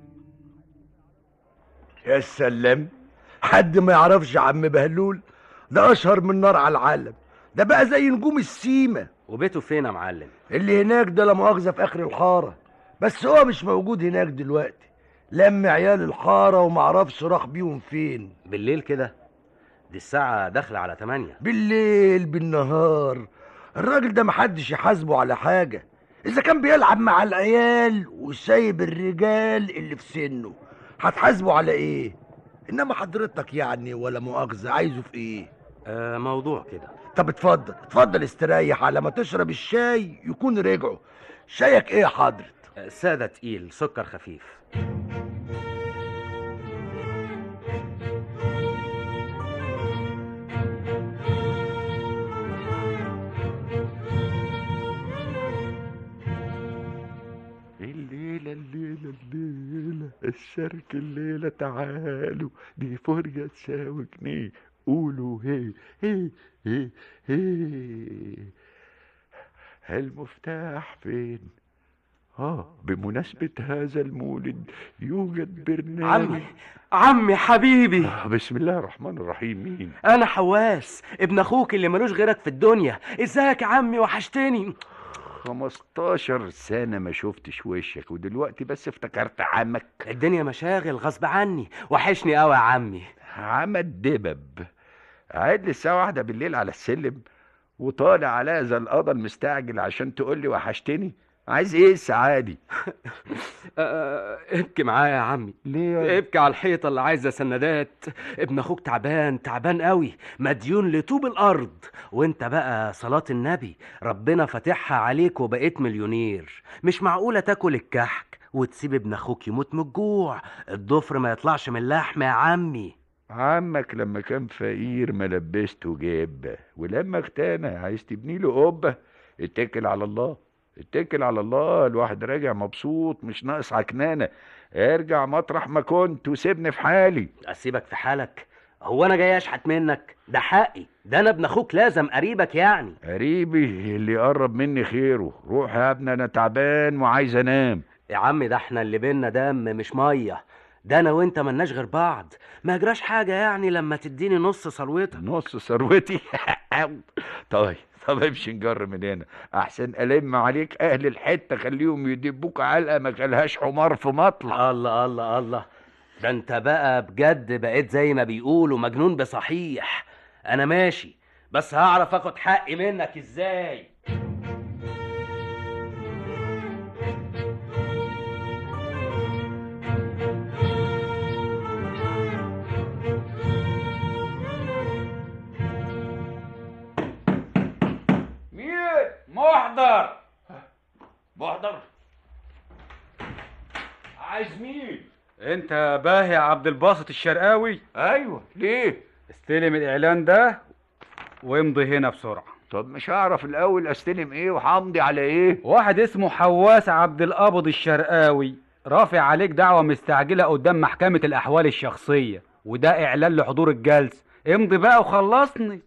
يا سلام حد ما يعرفش عم بهلول ده اشهر من نار على العالم ده بقى زي نجوم السيما وبيته فين يا معلم اللي هناك ده لا مؤاخذه في اخر الحاره بس هو مش موجود هناك دلوقتي لم عيال الحاره ومعرفش راح بيهم فين بالليل كده دي الساعة داخلة على تمانية بالليل بالنهار الراجل ده محدش يحاسبه على حاجة إذا كان بيلعب مع العيال وسايب الرجال اللي في سنه هتحاسبه على إيه؟ إنما حضرتك يعني ولا مؤاخذة عايزه في إيه؟ آه موضوع كده طب اتفضل اتفضل استريح على ما تشرب الشاي يكون رجعوا شايك إيه يا حضرت؟ آه، سادة تقيل سكر خفيف الليلة الليلة الليلة الشرك الليلة تعالوا دي فرجة تساوي جنيه قولوا هي هي هي هي المفتاح فين؟ اه بمناسبة هذا المولد يوجد برنامج عمي عمي حبيبي آه بسم الله الرحمن الرحيم مين؟ انا حواس ابن اخوك اللي ملوش غيرك في الدنيا ازيك يا عمي وحشتني 15 سنة ما شفتش وشك ودلوقتي بس افتكرت عمك الدنيا مشاغل غصب عني وحشني قوي يا عمي عم الدبب قاعد لي الساعة واحدة بالليل على السلم وطالع عليا زي القضا المستعجل عشان تقول لي وحشتني عايز ايه السعادي آه، ابكي معايا يا عمي ليه ابكي على الحيطة اللي عايزة سندات ابن اخوك تعبان تعبان قوي مديون لطوب الارض وانت بقى صلاة النبي ربنا فاتحها عليك وبقيت مليونير مش معقولة تاكل الكحك وتسيب ابن اخوك يموت من الجوع الضفر ما يطلعش من اللحم يا عمي عمك لما كان فقير ما لبسته جبة ولما اغتنى عايز تبني له قبة اتكل على الله اتكل على الله الواحد راجع مبسوط مش ناقص عكنانة ارجع مطرح ما كنت وسيبني في حالي اسيبك في حالك هو انا جاي اشحت منك ده حقي ده انا ابن اخوك لازم قريبك يعني قريبي اللي يقرب مني خيره روح يا ابني انا تعبان وعايز انام يا عم ده احنا اللي بينا دم مش ميه ده انا وانت ملناش غير بعض ما يجراش حاجه يعني لما تديني نص ثروتك نص ثروتي طيب طب امشي نجر من هنا احسن الم عليك اهل الحته خليهم يدبوك علقه ما كلهاش حمار في مطلع الله الله الله ده انت بقى بجد بقيت زي ما بيقولوا مجنون بصحيح انا ماشي بس هعرف اخد حقي منك ازاي مين محضر محضر عايز مين انت باهي يا عبد الباسط الشرقاوي ايوه ليه استلم الاعلان ده وامضي هنا بسرعه طب مش هعرف الاول استلم ايه وهمضي على ايه واحد اسمه حواس عبد القابض الشرقاوي رافع عليك دعوة مستعجلة قدام محكمة الأحوال الشخصية وده إعلان لحضور الجلسة امضي بقى وخلصني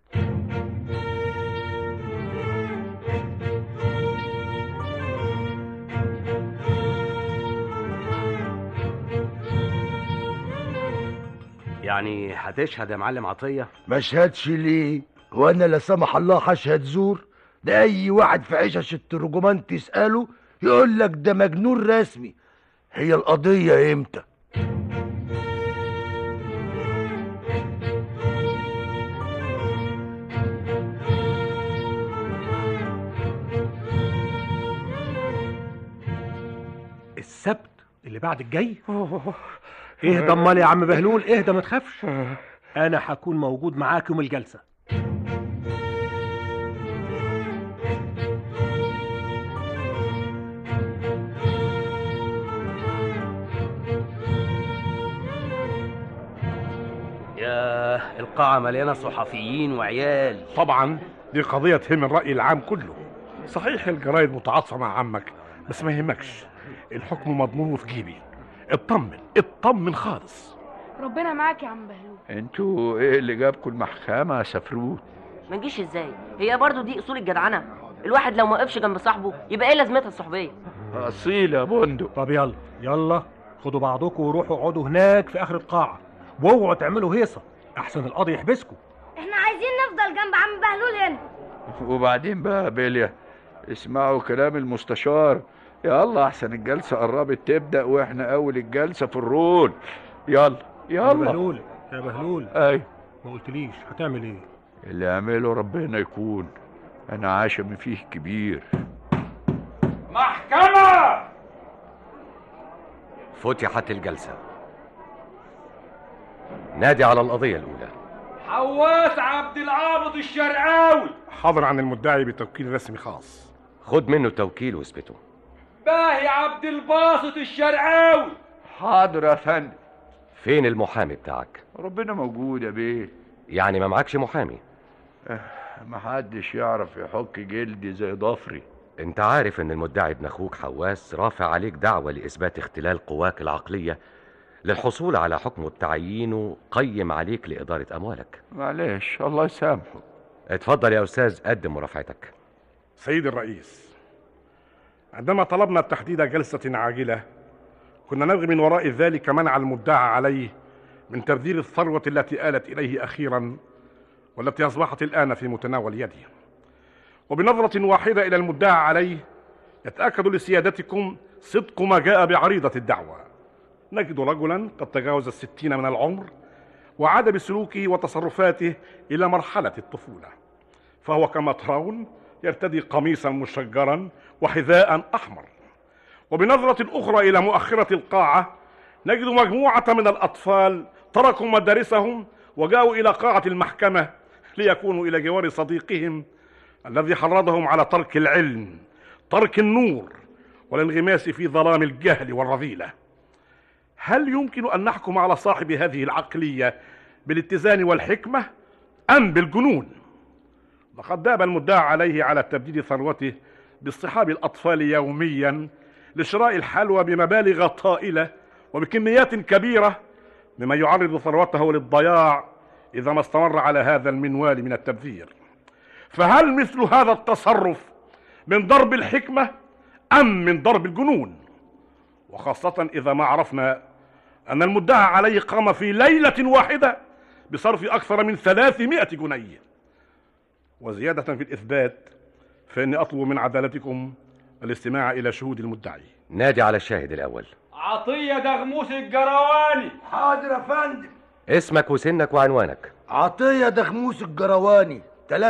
يعني هتشهد يا معلم عطيه ما اشهدش ليه وانا لا سمح الله هشهد زور ده اي واحد في عشش الترجمان تساله يقول لك ده مجنون رسمي هي القضيه امتى اللي بعد الجاي اهدى امال يا عم بهلول اهدى ما تخافش انا هكون موجود معاك يوم الجلسه يا القاعة مليانة صحفيين وعيال طبعا دي قضية تهم الرأي العام كله صحيح الجرايد متعاطفة مع عمك بس ما يهمكش الحكم مضمون في جيبي اطمن اطمن خالص ربنا معاك يا عم بهلول انتوا ايه اللي جابكم المحكمة يا سفروت ما نجيش ازاي هي برضو دي اصول الجدعنه الواحد لو ما وقفش جنب صاحبه يبقى ايه لازمتها الصحبيه اصيل يا بندق طب يلا يلا خدوا بعضكم وروحوا اقعدوا هناك في اخر القاعه واوعوا تعملوا هيصه احسن القاضي يحبسكم احنا عايزين نفضل جنب عم بهلول هنا وبعدين بقى يا بيليا اسمعوا كلام المستشار يلا احسن الجلسة قربت تبدأ واحنا اول الجلسة في الرول يلا يا يلا بهلول يا بهلول اي ما قلتليش هتعمل ايه اللي يعمله ربنا يكون انا عاشم فيه كبير محكمة فتحت الجلسة نادي على القضية الأولى حواس عبد العابد الشرقاوي حاضر عن المدعي بتوكيل رسمي خاص خد منه التوكيل واثبته باهي عبد الباسط الشرقاوي حاضر يا فندم فين المحامي بتاعك ربنا موجود يا بيه يعني ما معكش محامي محدش يعرف يحك جلدي زي ضفري انت عارف ان المدعي ابن اخوك حواس رافع عليك دعوة لإثبات اختلال قواك العقلية للحصول على حكم بتعيينه قيم عليك لإدارة أموالك معلش الله يسامحه اتفضل يا أستاذ قدم مرافعتك سيد الرئيس عندما طلبنا تحديد جلسة عاجلة كنا نبغي من وراء ذلك منع المدعى عليه من تبذير الثروة التي آلت إليه أخيرا والتي أصبحت الآن في متناول يده وبنظرة واحدة إلى المدعى عليه يتأكد لسيادتكم صدق ما جاء بعريضة الدعوة نجد رجلا قد تجاوز الستين من العمر وعاد بسلوكه وتصرفاته إلى مرحلة الطفولة فهو كما ترون يرتدي قميصا مشجرا وحذاء أحمر وبنظرة أخرى إلى مؤخرة القاعة نجد مجموعة من الأطفال تركوا مدارسهم وجاءوا إلى قاعة المحكمة ليكونوا إلى جوار صديقهم الذي حرضهم على ترك العلم ترك النور والانغماس في ظلام الجهل والرذيلة هل يمكن أن نحكم على صاحب هذه العقلية بالاتزان والحكمة أم بالجنون لقد داب المدعى عليه على تبديد ثروته باصطحاب الأطفال يوميا لشراء الحلوى بمبالغ طائلة وبكميات كبيرة مما يعرض ثروته للضياع إذا ما استمر على هذا المنوال من التبذير فهل مثل هذا التصرف من ضرب الحكمة أم من ضرب الجنون وخاصة إذا ما عرفنا أن المدعى عليه قام في ليلة واحدة بصرف أكثر من ثلاثمائة جنيه وزيادة في الإثبات فإني أطلب من عدالتكم الاستماع إلى شهود المدعي نادي على الشاهد الأول عطية دغموس الجرواني حاضر يا فندم اسمك وسنك وعنوانك عطية دغموس الجرواني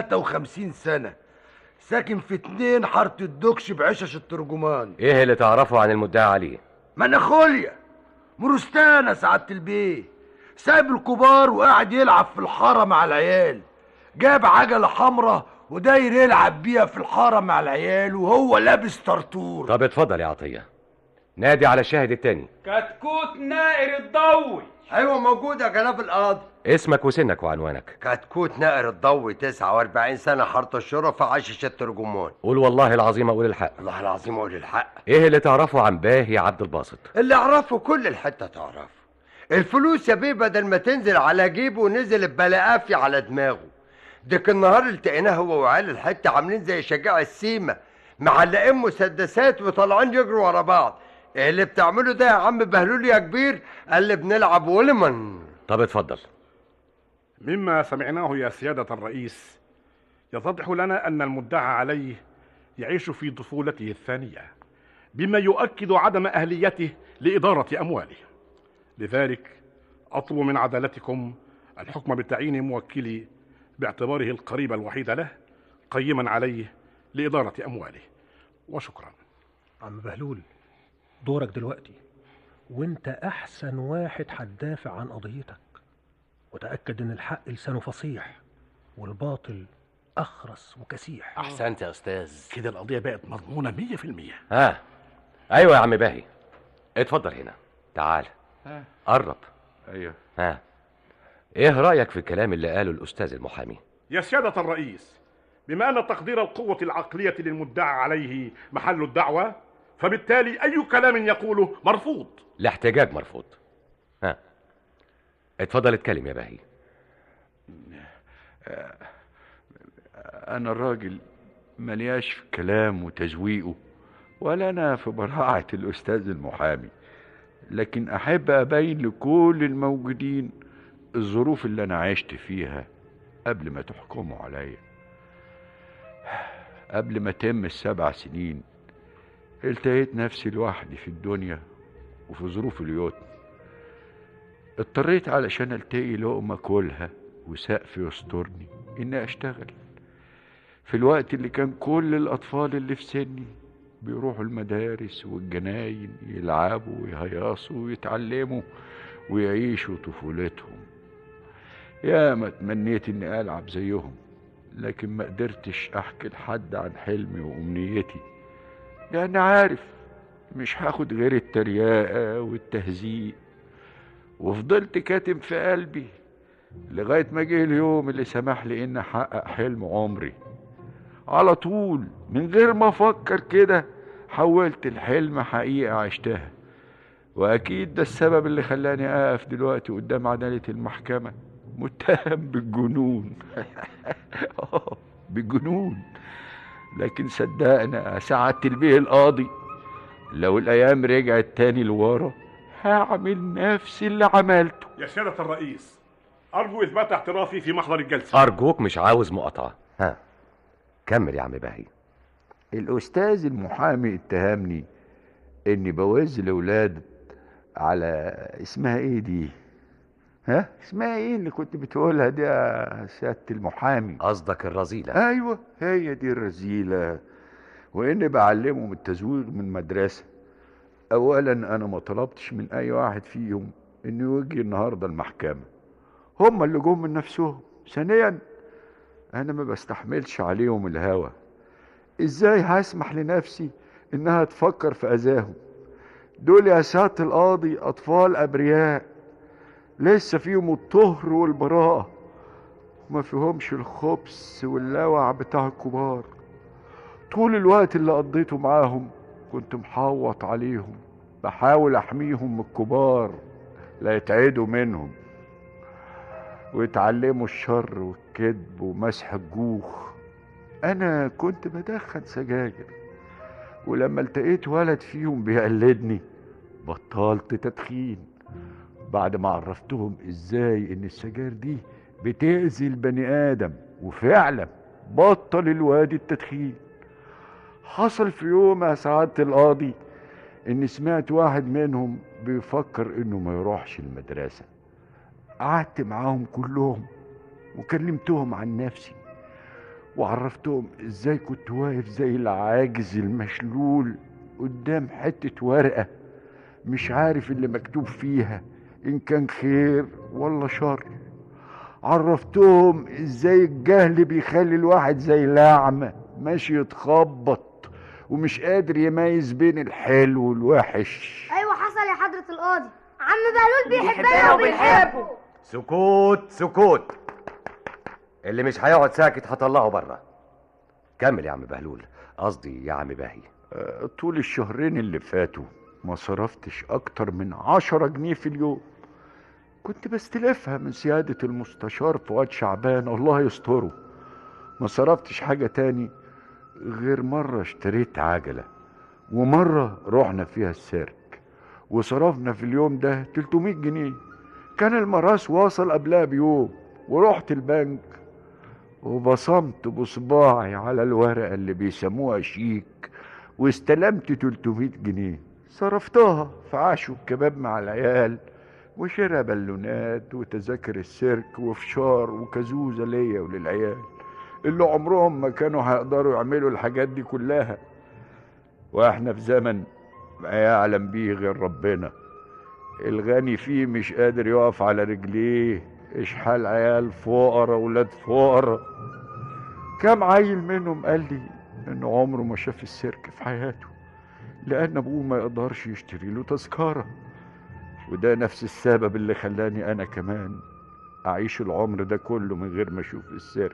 53 سنة ساكن في اتنين حارة الدكش بعشش الترجمان ايه اللي تعرفه عن المدعي عليه مناخوليا مرستانة سعادة البيه سايب الكبار وقاعد يلعب في الحارة مع العيال جاب عجلة حمرة وداير يلعب بيها في الحارة مع العيال وهو لابس طرطور طب اتفضل يا عطية نادي على الشاهد التاني كتكوت نائر الضوي ايوه موجود يا جناب القاضي اسمك وسنك وعنوانك كتكوت نائر الضوي 49 سنة حارة الشرفة عشش الترجمان قول والله العظيم اقول الحق الله العظيم اقول الحق ايه اللي تعرفه عن باهي عبد الباسط اللي اعرفه كل الحتة تعرفه الفلوس يا بيه بدل ما تنزل على جيبه نزلت بلا قافية على دماغه ديك النهار التقيناه هو وعيال الحتة عاملين زي شجاع السيمة معلقين مسدسات وطالعين يجروا ورا بعض ايه اللي بتعمله ده يا عم بهلول يا كبير قال لي بنلعب ولمن طب اتفضل مما سمعناه يا سيادة الرئيس يتضح لنا أن المدعى عليه يعيش في طفولته الثانية بما يؤكد عدم أهليته لإدارة أمواله لذلك أطلب من عدالتكم الحكم بتعيين موكلي باعتباره القريب الوحيد له قيما عليه لإدارة أمواله وشكرا عم بهلول دورك دلوقتي وانت احسن واحد هتدافع عن قضيتك وتأكد ان الحق لسانه فصيح والباطل اخرس وكسيح احسنت يا استاذ كده القضيه بقت مضمونه 100% ها ايوه يا عم باهي اتفضل هنا تعال ها. قرب ايوه ها ايه رايك في الكلام اللي قاله الاستاذ المحامي يا سيادة الرئيس بما أن تقدير القوة العقلية للمدعى عليه محل الدعوة فبالتالي أي كلام يقوله مرفوض الاحتجاج مرفوض ها اتفضل اتكلم يا باهي انا الراجل ملياش في كلام وتزويقه ولا انا في براعة الاستاذ المحامي لكن احب ابين لكل الموجودين الظروف اللي انا عشت فيها قبل ما تحكموا عليا قبل ما تم السبع سنين التقيت نفسي لوحدي في الدنيا وفي ظروف اليوتن اضطريت علشان التقي لقمة كلها وسقف يسترني اني اشتغل في الوقت اللي كان كل الاطفال اللي في سني بيروحوا المدارس والجناين يلعبوا ويهيصوا ويتعلموا ويعيشوا طفولتهم يا ما تمنيت اني العب زيهم لكن ما قدرتش احكي لحد عن حلمي وامنيتي لان عارف مش هاخد غير التريقة والتهزيق وفضلت كاتم في قلبي لغاية ما جه اليوم اللي سمح لي إن أحقق حلم عمري على طول من غير ما أفكر كده حولت الحلم حقيقة عشتها وأكيد ده السبب اللي خلاني أقف دلوقتي قدام عدالة المحكمة متهم بالجنون آه، بالجنون لكن صدقنا سعادة البيه القاضي لو الأيام رجعت تاني لورا هعمل نفس اللي عملته يا سيادة الرئيس أرجو إثبات اعترافي في محضر الجلسة ارجوك مش عاوز مقاطعة ها كمل يا عم باهي الأستاذ المحامي اتهمني إني بوز الأولاد على اسمها إيه دي؟ ها؟ اسمها إيه اللي كنت بتقولها دي يا سيادة المحامي؟ قصدك الرذيلة أيوة هي دي الرذيلة وإني بعلمهم التزوير من مدرسة أولا أنا ما طلبتش من أي واحد فيهم إنه يجي النهاردة المحكمة هم اللي جم من نفسهم ثانيا أنا ما بستحملش عليهم الهوى إزاي هسمح لنفسي إنها تفكر في أذاهم دول يا ساتة القاضي أطفال أبرياء لسه فيهم الطهر والبراءة وما فيهمش الخبث واللوع بتاع الكبار طول الوقت اللي قضيته معاهم كنت محوط عليهم بحاول احميهم من الكبار لا يتعدوا منهم ويتعلموا الشر والكذب ومسح الجوخ انا كنت بدخن سجاير ولما التقيت ولد فيهم بيقلدني بطلت تدخين بعد ما عرفتهم ازاي ان السجاير دي بتأذي البني ادم وفعلا بطل الواد التدخين حصل في يوم يا سعادة القاضي اني سمعت واحد منهم بيفكر انه ما يروحش المدرسة قعدت معاهم كلهم وكلمتهم عن نفسي وعرفتهم ازاي كنت واقف زي العاجز المشلول قدام حتة ورقة مش عارف اللي مكتوب فيها ان كان خير ولا شر عرفتهم ازاي الجهل بيخلي الواحد زي الأعمى ماشي يتخبط ومش قادر يميز بين الحلو والوحش ايوه حصل يا حضرة القاضي عم بهلول بيحبنا وبنحبه سكوت سكوت اللي مش هيقعد ساكت هطلعه بره كمل يا عم بهلول قصدي يا عم باهي آه، طول الشهرين اللي فاتوا ما صرفتش اكتر من عشرة جنيه في اليوم كنت بستلفها من سيادة المستشار فؤاد شعبان الله يستره ما صرفتش حاجة تاني غير مرة اشتريت عجلة ومرة رحنا فيها السيرك وصرفنا في اليوم ده 300 جنيه كان المراس واصل قبلها بيوم ورحت البنك وبصمت بصباعي على الورقة اللي بيسموها شيك واستلمت 300 جنيه صرفتها في عشو الكباب مع العيال وشراء بالونات وتذاكر السيرك وفشار وكزوزة ليا وللعيال اللي عمرهم ما كانوا هيقدروا يعملوا الحاجات دي كلها واحنا في زمن ما يعلم بيه غير ربنا الغني فيه مش قادر يقف على رجليه اشحال عيال فقراء ولاد فقراء كم عيل منهم قال لي انه عمره ما شاف السيرك في حياته لان ابوه ما يقدرش يشتري له تذكره وده نفس السبب اللي خلاني انا كمان اعيش العمر ده كله من غير ما اشوف السيرك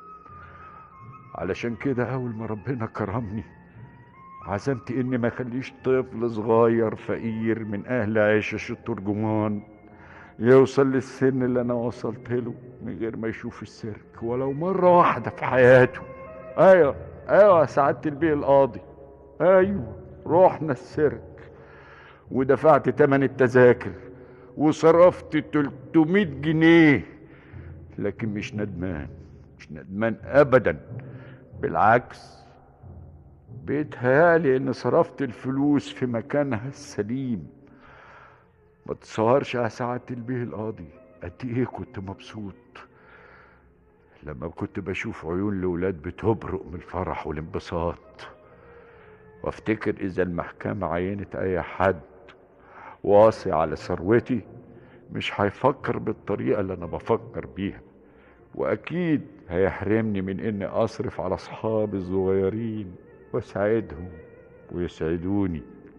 علشان كده اول ما ربنا كرمني عزمت اني ما اخليش طفل صغير فقير من اهل عيشة الترجمان يوصل للسن اللي انا وصلت له من غير ما يشوف السيرك ولو مرة واحدة في حياته ايوه ايوه سعادة البيه القاضي ايوه رحنا السيرك ودفعت تمن التذاكر وصرفت 300 جنيه لكن مش ندمان مش ندمان ابدا بالعكس بيتهيالي ان صرفت الفلوس في مكانها السليم ما تصورش يا سعادة البيه القاضي قد ايه كنت مبسوط لما كنت بشوف عيون الولاد بتبرق من الفرح والانبساط وافتكر اذا المحكمة عينت اي حد واصي على ثروتي مش هيفكر بالطريقة اللي انا بفكر بيها واكيد هيحرمني من اني اصرف على اصحابي الصغيرين واساعدهم ويسعدوني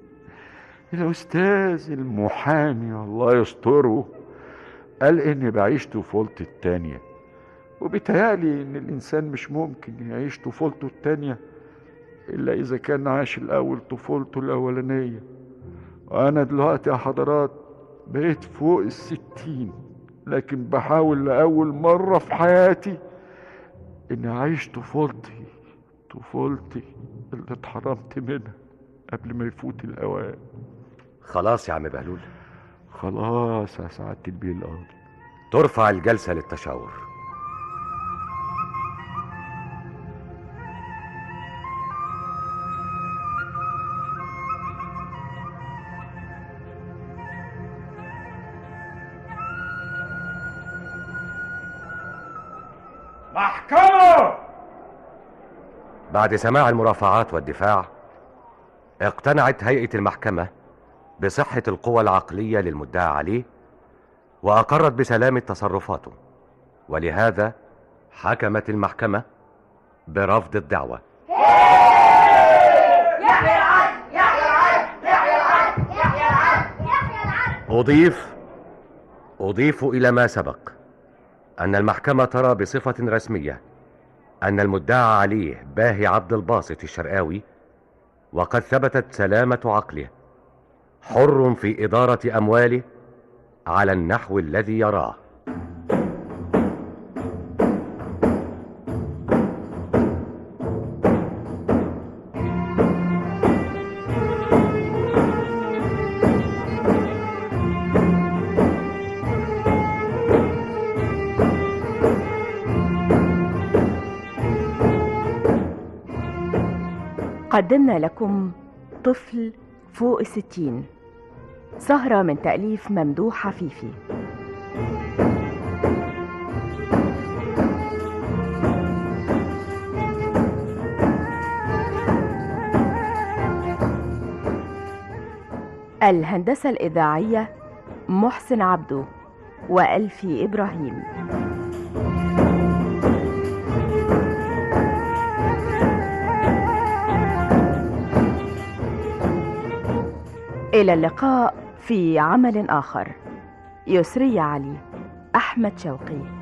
الاستاذ المحامي الله يستره قال اني بعيش طفولتي التانية وبيتهيألي ان الانسان مش ممكن يعيش طفولته التانية الا اذا كان عاش الاول طفولته الاولانية وانا دلوقتي يا حضرات بقيت فوق الستين لكن بحاول لأول مرة في حياتي إني أعيش طفولتي طفولتي اللي اتحرمت منها قبل ما يفوت الأوان خلاص يا عم بهلول خلاص يا سعادة البيه القاضي ترفع الجلسة للتشاور محكمة بعد سماع المرافعات والدفاع اقتنعت هيئة المحكمة بصحة القوى العقلية للمدعى عليه وأقرت بسلامة تصرفاته ولهذا حكمت المحكمة برفض الدعوة يحيى العدل يحيى العدل يحيى العدل يحيى العدل يحيى العدل أضيف أضيف إلى ما سبق أن المحكمة ترى بصفة رسمية أن المدعى عليه باهي عبد الباسط الشرقاوي وقد ثبتت سلامة عقله حر في إدارة أمواله على النحو الذي يراه قدمنا لكم طفل فوق الستين سهرة من تأليف ممدوح عفيفي الهندسة الإذاعية محسن عبده وألفي إبراهيم إلى اللقاء في عمل آخر يسري علي أحمد شوقي